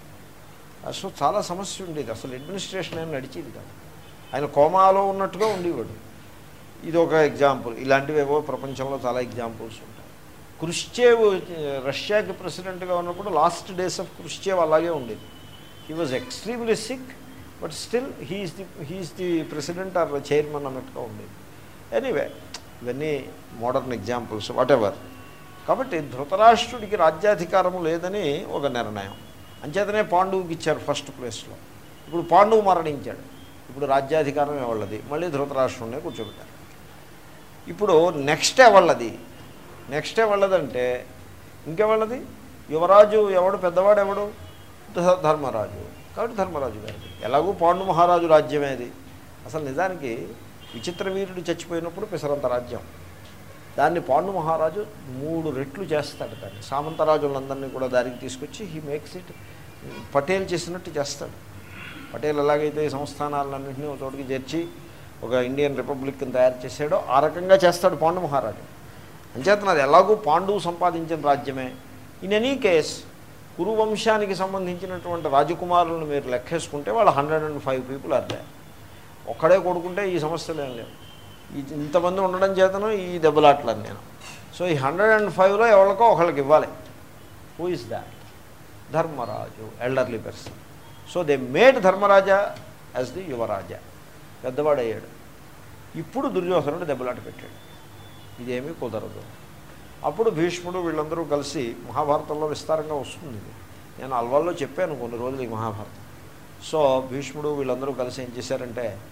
so చాలా సమస్య ఉండేది అసలు అడ్మినిస్ట్రేషన్ ఏం నడిచేది కాదు ఆయన కోమాలో ఉన్నట్టుగా ఉండేవాడు ఇది ఒక ఎగ్జాంపుల్ ఇలాంటివి ఏవో ప్రపంచంలో చాలా ఎగ్జాంపుల్స్ ఉంటాయి క్రుష్చేవ్ రష్యాకి ప్రెసిడెంట్గా ఉన్నప్పుడు లాస్ట్ డేస్ ఆఫ్ క్రుష్చేవ్ అలాగే ఉండేది he was extremely sick but still he is the he is the president or chairman అన్నట్టుగా ఉండేది ఎనీవే ఇవన్నీ మోడర్న్ ఎగ్జాంపుల్స్ వాట్ ఎవర్ కాబట్టి ధృతరాష్ట్రుడికి రాజ్యాధికారం లేదని ఒక నిర్ణయం అంచేతనే పాండువుకి ఇచ్చారు ఫస్ట్ ప్లేస్లో ఇప్పుడు పాండువు మరణించాడు ఇప్పుడు రాజ్యాధికారం ఎవళ్ళది మళ్ళీ ధృతరాష్ట్రుడినే కూర్చోబెట్టారు ఇప్పుడు నెక్స్ట్ ఎవళ్ళది నెక్స్ట్ ఎవళ్ళదంటే ఇంకెవళ్ళది యువరాజు ఎవడు పెద్దవాడు ఎవడు ధ- ధర్మరాజు కాబట్టి ధర్మరాజు గారిది ఎలాగూ పాండు మహారాజు రాజ్యమే అది అసలు నిజానికి విచిత్ర వీరుడు చచ్చిపోయినప్పుడు పిసరంత రాజ్యం దాన్ని పాండు మహారాజు మూడు రెట్లు చేస్తాడు దాన్ని సామంతరాజులందరినీ కూడా దారికి తీసుకొచ్చి హీ మేక్స్ ఇట్ పటేల్ చేసినట్టు చేస్తాడు పటేల్ ఎలాగైతే ఈ సంస్థానాలన్నింటినీ ఒక చోటికి చేర్చి ఒక ఇండియన్ రిపబ్లిక్ని తయారు చేశాడో ఆ రకంగా చేస్తాడు పాండు మహారాజు అంచేతన అది ఎలాగూ పాండువు సంపాదించిన రాజ్యమే ఇన్ ఎనీ కేస్ కురువంశానికి సంబంధించినటువంటి రాజకుమారులను మీరు లెక్కేసుకుంటే వాళ్ళు హండ్రెడ్ అండ్ ఫైవ్ పీపుల్ అర్థే ఒక్కడే కొడుకుంటే ఈ సమస్యలు ఏం లేవు ఈ ఇంతమంది ఉండడం చేతను ఈ దెబ్బలాట్లని నేను సో ఈ హండ్రెడ్ అండ్ ఫైవ్లో ఎవరికో ఒకళ్ళకి ఇవ్వాలి who is that Dharmaraju elderly person so they made Dharmaraja as the యువరాజా పెద్దవాడయ్యాడు ఇప్పుడు దుర్యోధనుడు దెబ్బలాట పెట్టాడు ఇదేమీ కుదరదు అప్పుడు భీష్ముడు వీళ్ళందరూ కలిసి మహాభారతంలో విస్తారంగా వస్తుంది ఇది నేను అల్వాల్లో చెప్పాను కొన్ని రోజులు ఈ మహాభారతం సో భీష్ముడు వీళ్ళందరూ కలిసి ఏం చేశారంటే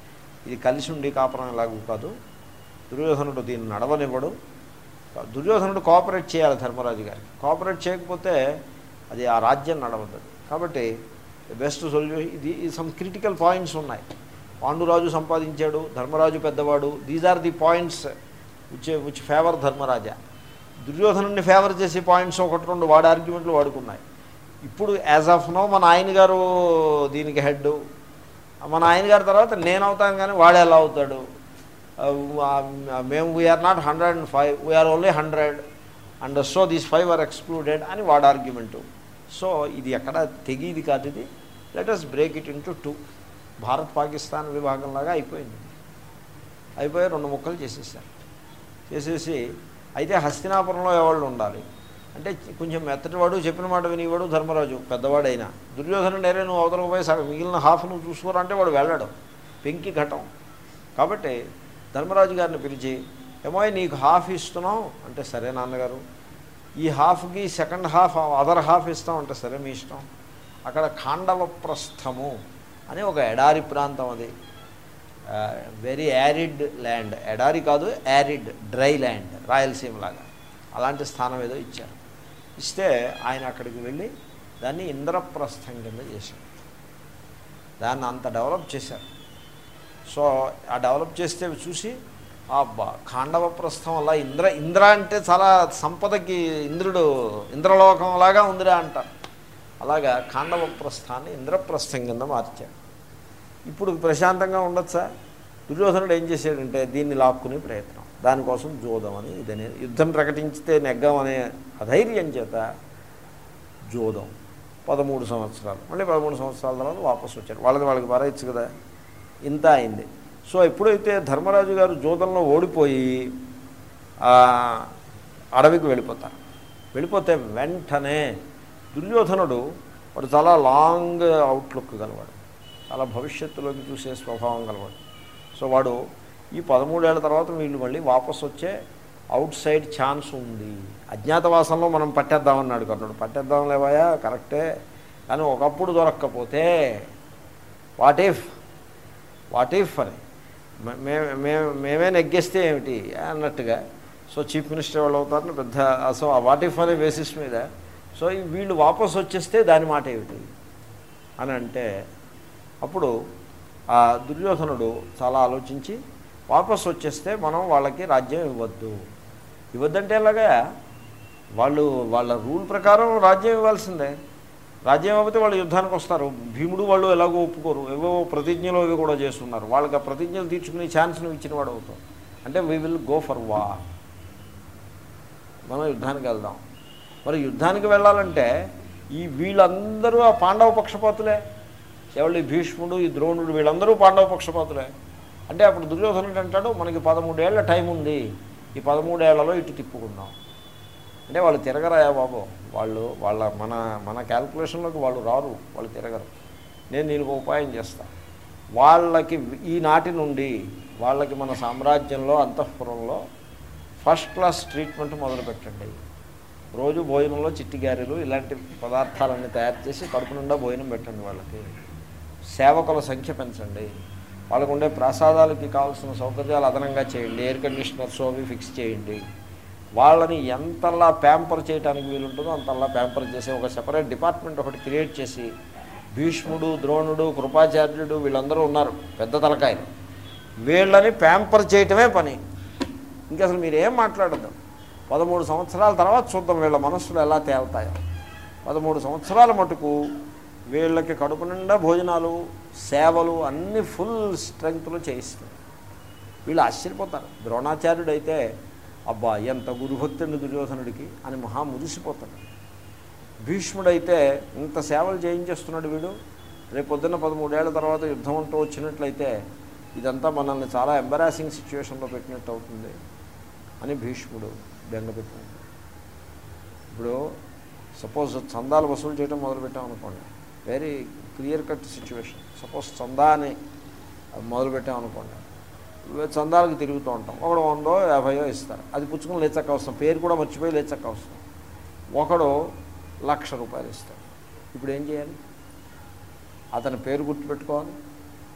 ఇది కలిసి ఉండి కాపురం ఎలాగూ కాదు దుర్యోధనుడు దీన్ని నడవనివ్వడు దుర్యోధనుడు కోఆపరేట్ చేయాలి ధర్మరాజు గారికి కోఆపరేట్ చేయకపోతే అది ఆ రాజ్యం నడవదు కాబట్టి బెస్ట్ సొల్యూషన్ ఇది సమ్ క్రిటికల్ పాయింట్స్ ఉన్నాయి పాండురాజు సంపాదించాడు ధర్మరాజు పెద్దవాడు these are the points which which favour Dharmaraja దుర్యోధనుడిని ఫేవర్ చేసే పాయింట్స్ ఒకటి రెండు వాడి ఆర్గ్యుమెంట్లు వాడుకున్నాయి ఇప్పుడు యాజ్ ఆఫ్ నో మన ఆయన గారు దీనికి హెడ్ మన ఆయన గారి తర్వాత నేను అవుతాను కానీ వాడు ఎలా అవుతాడు మేము we are not hundred and five we are only hundred and so these five are excluded అని వాడు ఆర్గ్యుమెంటు సో ఇది ఎక్కడ తెగీది కాదు ఇది let us break it into two Bharat Pakistan విభాగంలాగా అయిపోయింది అయిపోయి రెండు ముక్కలు చేసేసారు చేసేసి అయితే హస్తినాపురంలో ఎవళ్ళు ఉండాలి అంటే కొంచెం మెత్తటివాడు చెప్పిన మాట వినివాడు ధర్మరాజు పెద్దవాడైనా దుర్యోధనుడు నేరే నువ్వు అవతలకు పోయి సగం మిగిలిన హాఫ్ నువ్వు చూసుకోరంటే వాడు వెళ్ళడం పెంకి ఘటం కాబట్టి ధర్మరాజు గారిని పిలిచి ఏమో నీకు హాఫ్ ఇస్తున్నాం అంటే సరే నాన్నగారు ఈ హాఫ్కి సెకండ్ హాఫ్ అదర్ హాఫ్ ఇస్తాం అంటే సరే మీ ఇష్టం అక్కడ ఖాండవ ప్రస్థము అని ఒక ఎడారి ప్రాంతం అది వెరీ యారిడ్ ల్యాండ్ ఎడారి కాదు యారిడ్ డ్రై ల్యాండ్ రాయలసీమ లాగా అలాంటి స్థానం ఏదో ఇచ్చారు ఇస్తే ఆయన అక్కడికి వెళ్ళి దాన్ని ఇంద్రప్రస్థం కింద చేశారు దాన్ని అంత డెవలప్ చేశారు సో ఆ డెవలప్ చేస్తే చూసి అబ్బా ఖాండవ ప్రస్థం వల్ల ఇంద్ర ఇంద్ర అంటే చాలా సంపదకి ఇంద్రుడు ఇంద్రలోకం లాగా ఉందిరా అంటారు అలాగా ఖాండవ ప్రస్థాన్ని ఇంద్రప్రస్థం కింద మార్చారు ఇప్పుడు ప్రశాంతంగా ఉండొచ్చా దుర్యోధనుడు ఏం చేశాడంటే దీన్ని లాక్కునే ప్రయత్నం దానికోసం జోదమని ఇదని యుద్ధం ప్రకటించితే నెగ్గామనే అధైర్యం చేత జోదం పదమూడు సంవత్సరాలు మళ్ళీ పదమూడు సంవత్సరాల తర్వాత వాపసు వచ్చారు వాళ్ళది వాళ్ళకి పారాయచ్చు కదా ఇంత అయింది సో ఎప్పుడైతే ధర్మరాజు గారు జోదంలో ఓడిపోయి అడవికి వెళ్ళిపోతారు వెళ్ళిపోతే వెంటనే దుర్యోధనుడు వాడు చాలా లాంగ్ అవుట్లుక్ గలవాడు చాలా భవిష్యత్తులోకి చూసే స్వభావం గలవాడు సో వాడు ఈ పదమూడేళ్ల తర్వాత వీళ్ళు మళ్ళీ వాపసు వచ్చే అవుట్ సైడ్ ఛాన్స్ ఉంది అజ్ఞాతవాసంలో మనం పట్టేద్దామన్నాడు కర్ణుడు పట్టేద్దాం లేవాయా కరెక్టే కానీ ఒకప్పుడు దొరక్కపోతే వాట్ ఇఫ్ వాట్ ఇఫ్ అని మే మేమే నెగ్గేస్తే ఏమిటి అన్నట్టుగా సో చీఫ్ మినిస్టర్ వాళ్ళు అవుతారని పెద్ద సో ఆ వాట్ ఇఫ్ అనే బేసిస్ మీద సో వీళ్ళు వాపసు వచ్చేస్తే దాని మాట ఏమిటి అని అంటే అప్పుడు ఆ దుర్యోధనుడు చాలా ఆలోచించి వాపసు వచ్చేస్తే మనం వాళ్ళకి రాజ్యం ఇవ్వద్దు ఇవ్వద్దంటే ఎలాగా వాళ్ళు వాళ్ళ రూల్ ప్రకారం రాజ్యం ఇవ్వాల్సిందే రాజ్యం ఇవ్వకపోతే వాళ్ళు యుద్ధానికి వస్తారు భీముడు వాళ్ళు ఎలాగో ఒప్పుకోరు ఏవో ప్రతిజ్ఞలు అవి కూడా చేస్తున్నారు వాళ్ళకి ఆ ప్రతిజ్ఞలు తీర్చుకునే ఛాన్స్ నువ్వు ఇచ్చిన వాడు అవుతావు అంటే వీ విల్ గో ఫర్ వా మనం యుద్ధానికి వెళ్దాం మరి యుద్ధానికి వెళ్ళాలంటే ఈ వీళ్ళందరూ ఆ పాండవ పక్షపాతులే ఎవరు ఈ భీష్ముడు ఈ ద్రోణుడు వీళ్ళందరూ పాండవ పక్షపాతులే అంటే అప్పుడు దుర్యోధనుడు అంటాడు మనకి పదమూడేళ్ల టైం ఉంది ఈ పదమూడేళ్లలో ఇటు తిప్పుకుందాం అంటే వాళ్ళు తిరగరాయా బాబు వాళ్ళు వాళ్ళ మన మన క్యాల్కులేషన్లోకి వాళ్ళు రారు వాళ్ళు తిరగరు నేను దీనికి ఉపాయం చేస్తా వాళ్ళకి ఈనాటి నుండి వాళ్ళకి మన సామ్రాజ్యంలో అంతఃపురంలో ఫస్ట్ క్లాస్ ట్రీట్మెంట్ మొదలు పెట్టండి రోజు భోజనంలో చిట్టి గారెలు ఇలాంటి పదార్థాలన్నీ తయారు చేసి కడుపు నిండా భోజనం పెట్టండి వాళ్ళకి సేవకుల సంఖ్య పెంచండి వాళ్ళకు ఉండే ప్రసాదాలకి కావాల్సిన సౌకర్యాలు అదనంగా చేయండి ఎయిర్ కండిషనర్స్ అవి ఫిక్స్ చేయండి వాళ్ళని ఎంతలా ప్యాంపర్ చేయడానికి వీలుంటుందో అంతలా ప్యాంపర్ చేసి ఒక సెపరేట్ డిపార్ట్మెంట్ ఒకటి క్రియేట్ చేసి భీష్ముడు ద్రోణుడు కృపాచార్యుడు వీళ్ళందరూ ఉన్నారు పెద్ద తలకాయలు వీళ్ళని ప్యాంపర్ చేయటమే పని ఇంకా అసలు మీరు ఏం మాట్లాడద్దు పదమూడు సంవత్సరాల తర్వాత చూద్దాం వీళ్ళ మనస్సులు ఎలా తేలుతాయో పదమూడు సంవత్సరాల మటుకు వీళ్ళకి కడుపు నిండా భోజనాలు సేవలు అన్ని ఫుల్ స్ట్రెంగ్త్లో చేయిస్తారు వీళ్ళు ఆశ్చర్యపోతారు ద్రోణాచార్యుడు అయితే అబ్బా ఎంత గురుభక్తుని దుర్యోధనుడికి అని మహా మురిసిపోతాడు భీష్ముడైతే ఇంత సేవలు చేయించేస్తున్నాడు వీడు రేపు పొద్దున్న పదమూడేళ్ల తర్వాత యుద్ధం అంటూ వచ్చినట్లయితే ఇదంతా మనల్ని చాలా ఎంబరాసింగ్ సిచ్యువేషన్లో పెట్టినట్టు అవుతుంది అని భీష్ముడు బెంగపెట్టుకుంటాడు ఇప్పుడు సపోజ్ చందాలు వసూలు చేయడం మొదలుపెట్టాం అనుకోండి very clear cut situation suppose చందా అని మొదలుపెట్టాం అనుకోండి చందాలకు తిరుగుతూ ఉంటాం ఒకడు వందో యాభైయో ఇస్తారు అది పుచ్చుకుని లేచక్క అవసరం పేరు కూడా మర్చిపోయి లేచక్క అవసరం ఒకడు లక్ష రూపాయలు ఇస్తాడు ఇప్పుడు ఏం చేయాలి అతని పేరు గుర్తుపెట్టుకోవాలి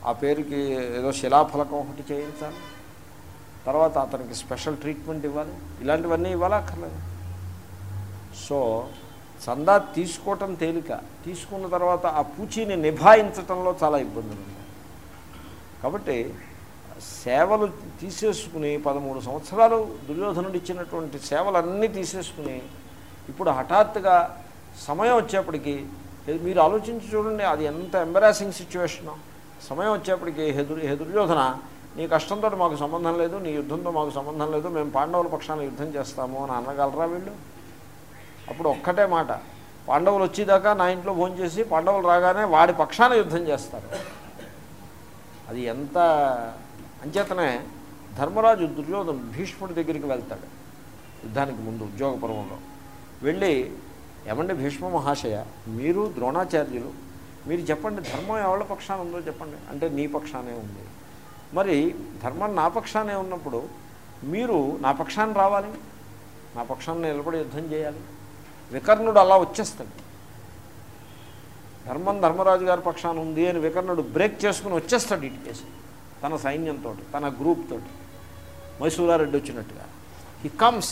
ఆ పేరుకి ఏదో శిలాఫలకం ఒకటి చేయించాలి తర్వాత అతనికి స్పెషల్ ట్రీట్మెంట్ ఇవ్వాలి ఇలాంటివన్నీ ఇవ్వాలా అక్కర్లేదు సో చందా తీసుకోవటం తేలిక తీసుకున్న తర్వాత ఆ పూచీని నిభాయించటంలో చాలా ఇబ్బందులు ఉన్నాయి కాబట్టి సేవలు తీసేసుకుని పదమూడు సంవత్సరాలు దుర్యోధనుడు ఇచ్చినటువంటి సేవలన్నీ తీసేసుకుని ఇప్పుడు హఠాత్తుగా సమయం వచ్చేప్పటికి ఏ- మీరు ఆలోచించి చూడండి అది ఎంత ఎంబరాసింగ్ సిచ్యువేషను సమయం వచ్చేప్పటికి హెదురు హే దుర్యోధన నీ కష్టంతో మాకు సంబంధం లేదు నీ యుద్ధంతో మాకు సంబంధం లేదు మేము పాండవుల పక్షాన యుద్ధం చేస్తాము అని అనగలరా వీళ్ళు అప్పుడు ఒక్కటే మాట పాండవులు వచ్చేదాకా నా ఇంట్లో భోజనం చేసి పాండవులు రాగానే వాడి పక్షాన యుద్ధం చేస్తారు అది ఎంత అంచేతనే ధర్మరాజు దుర్యోధను భీష్ముడి దగ్గరికి వెళ్తాడు యుద్ధానికి ముందు ఉద్యోగ పర్వంలో వెళ్ళి ఏమండి భీష్మ మహాశయ మీరు ద్రోణాచార్యులు మీరు చెప్పండి ధర్మం ఎవరి పక్షాన ఉందో చెప్పండి అంటే నీ పక్షానే ఉంది మరి ధర్మం నా పక్షానే ఉన్నప్పుడు మీరు నా పక్షాన్ని రావాలి నా పక్షాన్ని నిలబడి యుద్ధం చేయాలి వికర్ణుడు అలా వచ్చేస్తాడు ధర్మం ధర్మరాజు గారి పక్షాన ఉంది అని వికర్ణుడు బ్రేక్ చేసుకుని వచ్చేస్తాడు ఇటుకేసి తన సైన్యంతో తన గ్రూప్ తోటి మైసూరారెడ్డి వచ్చినట్టుగా he comes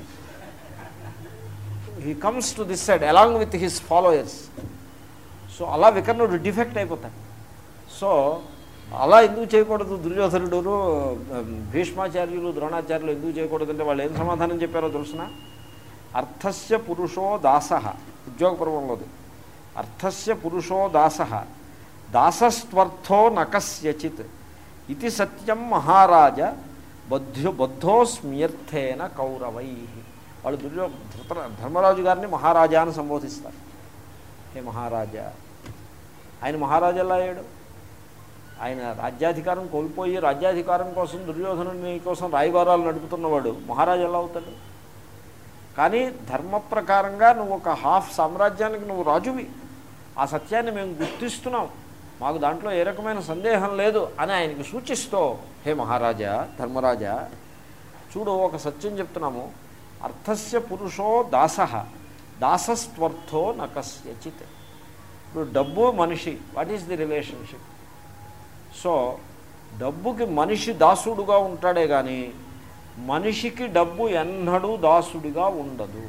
he comes to this side along with his followers so అలా వికర్ణుడు డిఫెక్ట్ అయిపోతాడు సో అలా ఎందుకు చేయకూడదు దుర్యోధనుడు భీష్మాచార్యులు ద్రోణాచార్యులు ఎందుకు చేయకూడదు అంటే వాళ్ళు ఏం సమాధానం చెప్పారో తెలుసిన అర్థస్య పురుషో దాస ఉద్యోగ పర్వంలోది అర్థస్య పురుషో దాస దాసస్త్వర్థో నకస్యచిత్ ఇది సత్యం మహారాజ బద్ధో బద్ధోస్మ్యర్థేన కౌరవై వాళ్ళు దుర్యో ధృతర ధర్మరాజు గారిని మహారాజా అని సంబోధిస్తారు హే మహారాజా ఆయన మహారాజా ఎలా అయ్యాడు ఆయన రాజ్యాధికారం కోల్పోయి రాజ్యాధికారం కోసం దుర్యోధనుని కోసం రాయబారాలు నడుపుతున్నవాడు మహారాజు ఎలా అవుతాడు కానీ ధర్మ ప్రకారంగా నువ్వు ఒక హాఫ్ సామ్రాజ్యానికి నువ్వు రాజువి ఆ సత్యాన్ని మేము గుర్తిస్తున్నాం మాకు దాంట్లో ఏ రకమైన సందేహం లేదు అని ఆయనకి సూచిస్తూ హే మహారాజా ధర్మరాజా చూడు ఒక సత్యం చెప్తున్నాము అర్థస్య పురుషో దాస దాసస్త్వర్థో నకస్యచిత్ ఇప్పుడు డబ్బు మనిషి what is the relationship so డబ్బుకి మనిషి దాసుడుగా ఉంటాడే కానీ మనిషికి డబ్బు ఎన్నడూ దాసుడిగా ఉండదు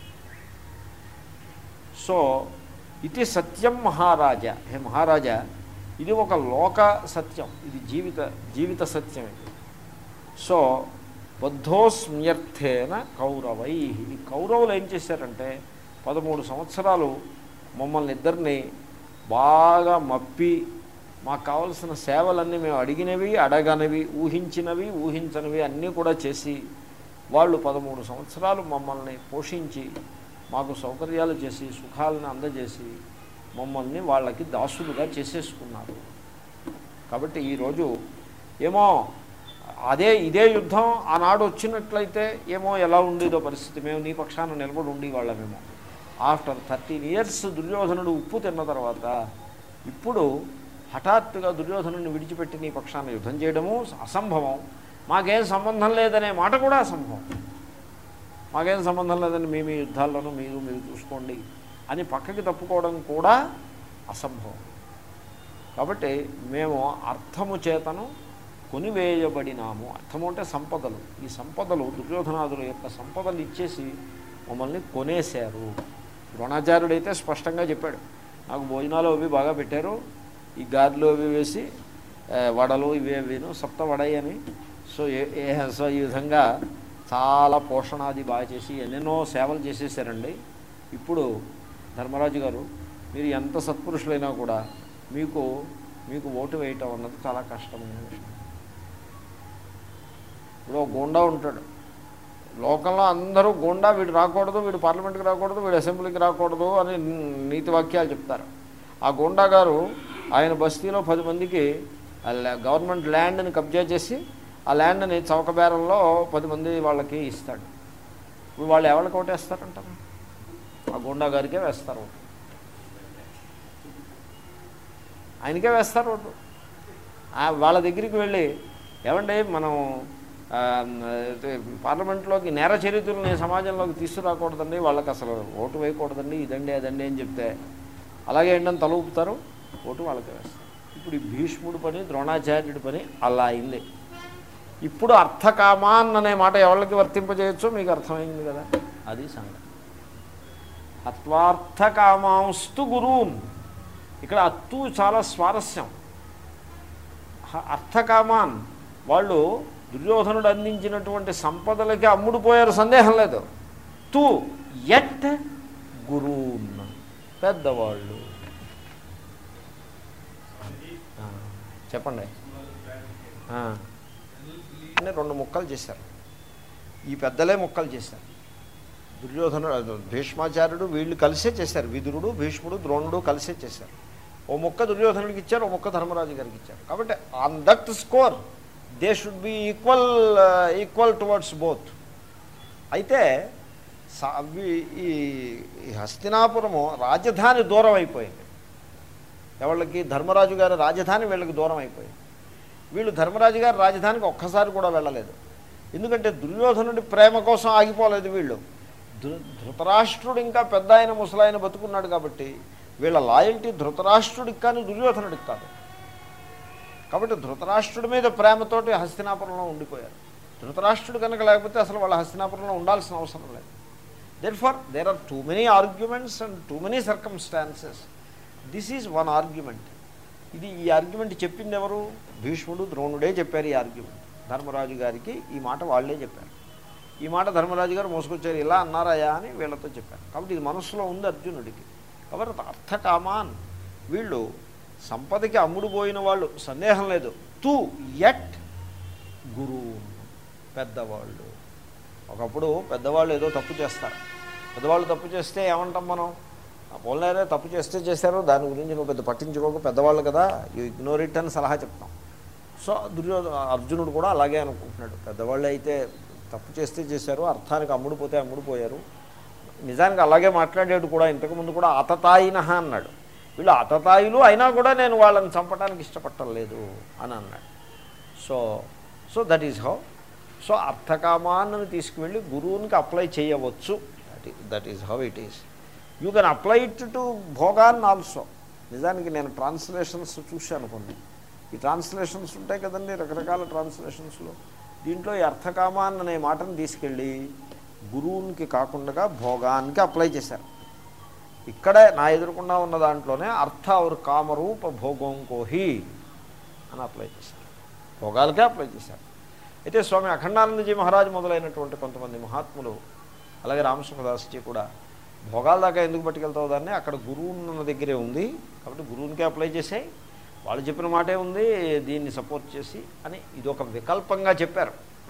సో ఇది సత్యం మహారాజా హే మహారాజా ఇది ఒక లోక సత్యం ఇది జీవిత జీవిత సత్యం ఇది సో బద్ధోస్మ్యర్థేన కౌరవై ఈ కౌరవులు ఏం చేశారంటే పదమూడు సంవత్సరాలు మమ్మల్ని ఇద్దరిని బాగా మప్పి మాకు కావలసిన సేవలన్నీ మేము అడిగినవి అడగనివి ఊహించినవి ఊహించనివి అన్నీ కూడా చేసి వాళ్ళు పదమూడు సంవత్సరాలు మమ్మల్ని పోషించి మాకు సౌకర్యాలు చేసి సుఖాలను అందజేసి మమ్మల్ని వాళ్ళకి దాసులుగా చేసేసుకున్నారు కాబట్టి ఈరోజు ఏమో అదే ఇదే యుద్ధం ఆనాడు వచ్చినట్లయితే ఏమో ఎలా ఉండేదో పరిస్థితి మేము నీ పక్షాన నిలబడి ఉండి వాళ్ళమేమో ఆఫ్టర్ థర్టీన్ ఇయర్స్ దుర్యోధనుడు ఉప్పు తిన్న తర్వాత ఇప్పుడు హఠాత్తుగా దుర్యోధనుడిని విడిచిపెట్టి నీ పక్షాన యుద్ధం చేయడము అసంభవం మాకేం సంబంధం లేదనే మాట కూడా అసంభవం మాకేం సంబంధం లేదని మీ మీ యుద్ధాల్లోనూ మీరు మీరు చూసుకోండి అని పక్కకి తప్పుకోవడం కూడా అసంభవం కాబట్టి మేము అర్థము చేతను కొనివేయబడినాము అర్థము అంటే సంపదలు ఈ సంపదలు దుర్యోధనాదుల యొక్క సంపదలు ఇచ్చేసి మమ్మల్ని కొనేశారు ద్రోణాచార్యుడైతే స్పష్టంగా చెప్పాడు నాకు భోజనాలు అవి బాగా పెట్టారు ఈ గారెలు అవి వేసి ఆ, వడలు ఇవి అవిను సప్త వడై అని సో ఏ- ఏ- సో ఈ విధంగా చాలా పోషణాది బాగా చేసి ఎన్నెన్నో సేవలు చేసేసారండి ఇప్పుడు ధర్మరాజు గారు మీరు ఎంత సత్పురుషులైనా కూడా మీకు మీకు ఓటు వేయటం అన్నది చాలా కష్టమైన విషయం ఇప్పుడు ఒక గోండా ఉంటాడు లోకంలో అందరూ గోండా వీడు రాకూడదు వీడు పార్లమెంట్కి రాకూడదు వీడు అసెంబ్లీకి రాకూడదు అని నీతి వాక్యాలు చెప్తారు ఆ గోండా గారు ఆయన బస్తీలో పది మందికి ఆ ల్యా- గవర్నమెంట్ ల్యాండ్ని కబ్జా చేసి ఆ ల్యాండ్ని చౌక బేరంలో పది మంది వాళ్ళకి ఇస్తాడు ఇప్పుడు వాళ్ళు ఎవరికి ఓటేస్తారంటారు ఆ గోండా గారికే వేస్తారు ఓటు ఆయనకే వేస్తారు ఓటు ఆ వాళ్ళ దగ్గరికి వెళ్ళి ఏమండి మనం ఆ, అయితే పార్లమెంట్లోకి నేర చరిత్రలని సమాజంలోకి తీసుకురాకూడదండి వాళ్ళకి అసలు ఓటు వేయకూడదండి ఇదండి అదండి అని చెప్తే అలాగే ఏంటని తల ఊపుతారు ఓటు వాళ్ళకే వేస్తారు ఇప్పుడు ఈ భీష్ముడి పని ద్రోణాచార్యుడి పని అలా అయింది ఇప్పుడు అర్థకామాన్ అనే మాట ఎవరికి వర్తింపజేయచ్చో మీకు అర్థమైంది కదా అది సంగతి అత్వార్థకామాంస్తు గురూన్ ఇక్కడ అత్తు చాలా స్వారస్యం హ- అర్థకామాన్ వాళ్ళు దుర్యోధనుడు అందించినటువంటి సంపదలకి అమ్ముడుపోయారు సందేహం లేదు తూ ఎట్ గురూన్ పెద్దవాళ్ళు ఆ, చెప్పండి ఆ. అని రెండు ముక్కలు చేశారు ఈ పెద్దలే ముక్కలు చేశారు దుర్యోధనుడు అది భీష్మాచార్యుడు వీళ్ళు కలిసే చేశారు విదురుడు భీష్ముడు ద్రోణుడు కలిసే చేశారు ఓ మొక్క దుర్యోధనుడికి ఇచ్చారు ఓ మొక్క ధర్మరాజు గారికి ఇచ్చారు కాబట్టి on that score they should be equal equal towards both అయితే సా- వి- ఈ ఈ హస్తినాపురము రాజధాని దూరం అయిపోయింది ఎవళ్ళకి ధర్మరాజు గారి రాజధాని వీళ్ళకి దూరం అయిపోయింది వీళ్ళు ధర్మరాజు గారి రాజధానికి ఒక్కసారి కూడా వెళ్ళలేదు ఎందుకంటే దుర్యోధనుడి ప్రేమ కోసం ఆగిపోలేదు వీళ్ళు ధృ ధృతరాష్ట్రుడు ఇంకా పెద్ద ఆయన ముసలాయన బతుకున్నాడు కాబట్టి వీళ్ళ లాయల్టీ ధృతరాష్ట్రుడికి కానీ దుర్యోధనుడికి కాదు కాబట్టి ధృతరాష్ట్రుడి మీద ప్రేమతోటి హస్తినాపురంలో ఉండిపోయారు ధృతరాష్ట్రుడు కనుక లేకపోతే అసలు వాళ్ళ హస్తినాపురంలో ఉండాల్సిన అవసరం లేదు therefore there are too many arguments and too many circumstances this is one argument ఇది ఈ ఆర్గ్యుమెంట్ చెప్పింది ఎవరు భీష్ముడు ద్రోణుడే చెప్పారు ఈ ఆర్గ్యుమెంట్ ధర్మరాజు గారికి ఈ మాట వాళ్ళే చెప్పారు ఈ మాట ధర్మరాజు గారు మోసుకొచ్చారు ఇలా అన్నారయా అని వీళ్ళతో చెప్పారు కాబట్టి ఇది మనస్సులో ఉంది అర్జునుడికి కాబట్టి అర్థకామాన్ వీళ్ళు సంపదకి అమ్ముడుపోయిన వాళ్ళు సందేహం లేదు తూ ఎట్ గురువు పెద్దవాళ్ళు ఒకప్పుడు పెద్దవాళ్ళు ఏదో తప్పు చేస్తారు పెద్దవాళ్ళు తప్పు చేస్తే ఏమంటాం మనం ఆ పోలేరే తప్పు చేస్తే చేశారు దాని గురించి నువ్వు పెద్ద పట్టించుకోక పెద్దవాళ్ళు కదా యూ ఇగ్నోర్ ఇట్ అని సలహా చెప్తాం సో దుర్యోధ అర్జునుడు కూడా అలాగే అనుకుంటున్నాడు పెద్దవాళ్ళు అయితే తప్పు చేస్తే చేశారు అర్థానికి అమ్ముడుపోతే అమ్ముడుపోయారు నిజానికి అలాగే మాట్లాడేడు కూడా ఇంతకుముందు కూడా అతతాయిన అన్నాడు వీళ్ళు అతతాయిలు అయినా కూడా నేను వాళ్ళని చంపడానికి ఇష్టపడటం లేదు అని అన్నాడు so so that is how so అర్థకామాన్ని తీసుకువెళ్ళి గురువునికి అప్లై చేయవచ్చు that that is how it is you can apply it to భోగాన్ ఆల్సో నిజానికి నేను ట్రాన్స్లేషన్స్ చూశాను కొన్ని ఈ ట్రాన్స్లేషన్స్ ఉంటాయి కదండి రకరకాల ట్రాన్స్లేషన్స్లో దీంట్లో ఈ అర్థకామాన్ అనే మాటను తీసుకెళ్ళి గురువునికి కాకుండా భోగానికి అప్లై చేశారు ఇక్కడే నా ఎదురుకుండా ఉన్న దాంట్లోనే అర్థ ఔర్ కామరూప భోగం కోహి అని అప్లై చేశారు భోగాలకే అప్లై చేశారు అయితే స్వామి అఖండానందజీ మహారాజు మొదలైనటువంటి కొంతమంది మహాత్ములు అలాగే రామసుఖదాస్జీ కూడా భోగాల దాకా ఎందుకు పట్టుకెళ్తావు దాన్ని అక్కడ గురువు ఉన్న దగ్గరే ఉంది కాబట్టి గురువునికే అప్లై చేసాయి వాళ్ళు చెప్పిన మాటే ఉంది దీన్ని సపోర్ట్ చేసి అని ఇది ఒక వికల్పంగా చెప్పారు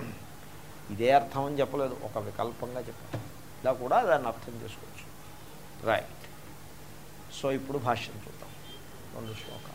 ఇదే అర్థం అని చెప్పలేదు ఒక వికల్పంగా చెప్పారు ఇలా కూడా దాన్ని అర్థం చేసుకోవచ్చు రైట్ సో ఇప్పుడు భాష్యం చూద్దాం రెండు శ్లోకాలు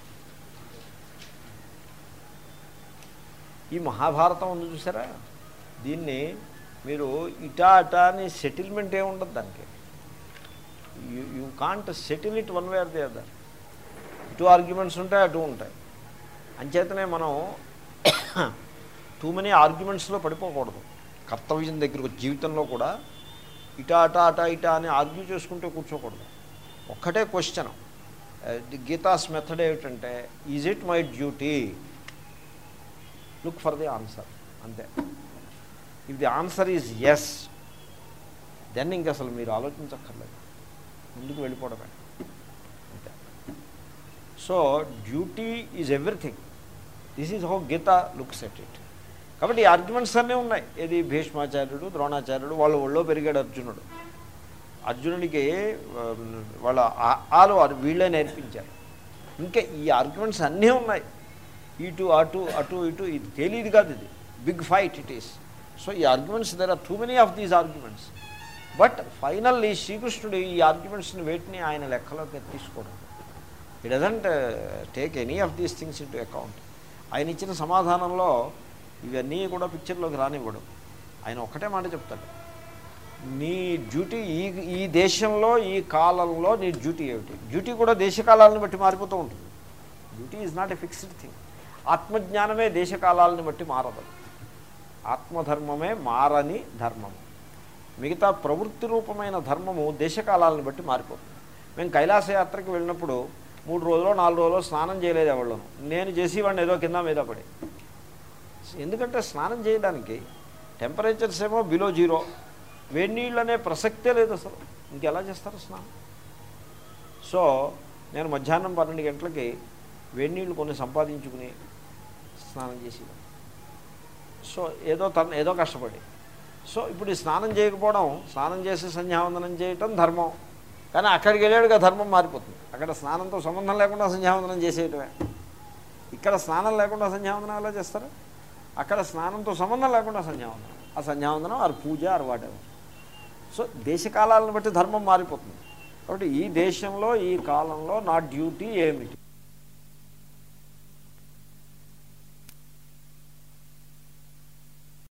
ఈ మహాభారతం ఉంది చూసారా దీన్ని మీరు ఇటా అటా అని సెటిల్మెంట్ ఏముండదు దానికి you you can't settle it one way or the other ఇటు ఆర్గ్యుమెంట్స్ ఉంటాయి అటు ఉంటాయి అంచేతనే మనం టూ మెనీ ఆర్గ్యుమెంట్స్లో పడిపోకూడదు కర్తవ్యం దగ్గరకు జీవితంలో కూడా ఇటా అటా అటా ఇటా అని ఆర్గ్యూ చేసుకుంటూ కూర్చోకూడదు ఒక్కటే క్వశ్చన్ గీతాస్ మెథడ్ ఏమిటంటే is it my duty look for the answer అంతే if the answer is yes then ఇంక అసలు మీరు ఆలోచించక్కర్లేదు ముందుకు వెళ్ళిపోవడమే అంతే so duty is everything this is how Gita looks at it కాబట్టి ఈ ఆర్గ్యుమెంట్స్ అన్నీ ఉన్నాయి ఏది భీష్మాచార్యుడు ద్రోణాచార్యుడు వాళ్ళ ఒళ్ళో పెరిగాడు అర్జునుడు అర్జునుడికి ఆ, వాళ్ళ ఆ- ఆలు వీళ్ళే నేర్పించారు ఇంకా ఈ ఆర్గ్యుమెంట్స్ అన్నీ ఉన్నాయి ఇటు అటు అటు ఇటు ఇది తెలియదు కాదు ఇది big fight it is so ఈ arguments there are too many of these arguments but finally శ్రీకృష్ణుడు ఈ ఆర్గ్యుమెంట్స్ని వేటిని ఆయన లెక్కలోకి తీసుకోవడం ఈ doesn't take any of these things into account ఆయన ఇచ్చిన సమాధానంలో ఇవన్నీ కూడా పిక్చర్లోకి రానివ్వడం ఆయన ఒక్కటే మాట చెప్తాడు నీ డ్యూటీ ఈ ఈ దేశంలో ఈ కాలంలో నీ డ్యూటీ ఏమిటి డ్యూటీ కూడా దేశకాలాలను బట్టి మారిపోతూ ఉంటుంది duty is not a fixed thing ఆత్మజ్ఞానమే దేశకాలాలను బట్టి మారదు ఆత్మధర్మమే మారని ధర్మము మిగతా ప్రవృత్తి రూపమైన ధర్మము దేశకాలాలను బట్టి మారిపోతుంది మేము కైలాస యాత్రకి వెళ్ళినప్పుడు మూడు రోజులు నాలుగు రోజులు స్నానం చేయలేదు ఎవరు నేను చేసేవాడిని ఏదో కింద మీద పడి ఎందుకంటే స్నానం చేయడానికి టెంపరేచర్స్ ఏమో బిలో జీరో వేడి నీళ్ళు అనే ప్రసక్తే లేదు అసలు ఇంకెలా చేస్తారు స్నానం సో నేను మధ్యాహ్నం పన్నెండు గంటలకి వేడి నీళ్ళు కొన్ని సంపాదించుకుని స్నానం చేసేవాడిని సో ఏదో తన ఏదో కష్టపడి సో ఇప్పుడు ఈ స్నానం చేయకపోవడం స్నానం చేసి సంధ్యావందనం చేయటం ధర్మం కానీ అక్కడికి వెళ్ళాడుగా ధర్మం మారిపోతుంది అక్కడ స్నానంతో సంబంధం లేకుండా సంధ్యావందనం చేసేయటమే ఇక్కడ స్నానం లేకుండా సంధ్యావందనం ఎలా చేస్తారు అక్కడ స్నానంతో సంబంధం లేకుండా సంధ్యావందనం ఆ సంధ్యావందనం ఆరు పూజ ఆరు వాటెవర్ సో దేశకాలాలను బట్టి ధర్మం మారిపోతుంది కాబట్టి ఈ దేశంలో ఈ కాలంలో నా డ్యూటీ ఏమిటి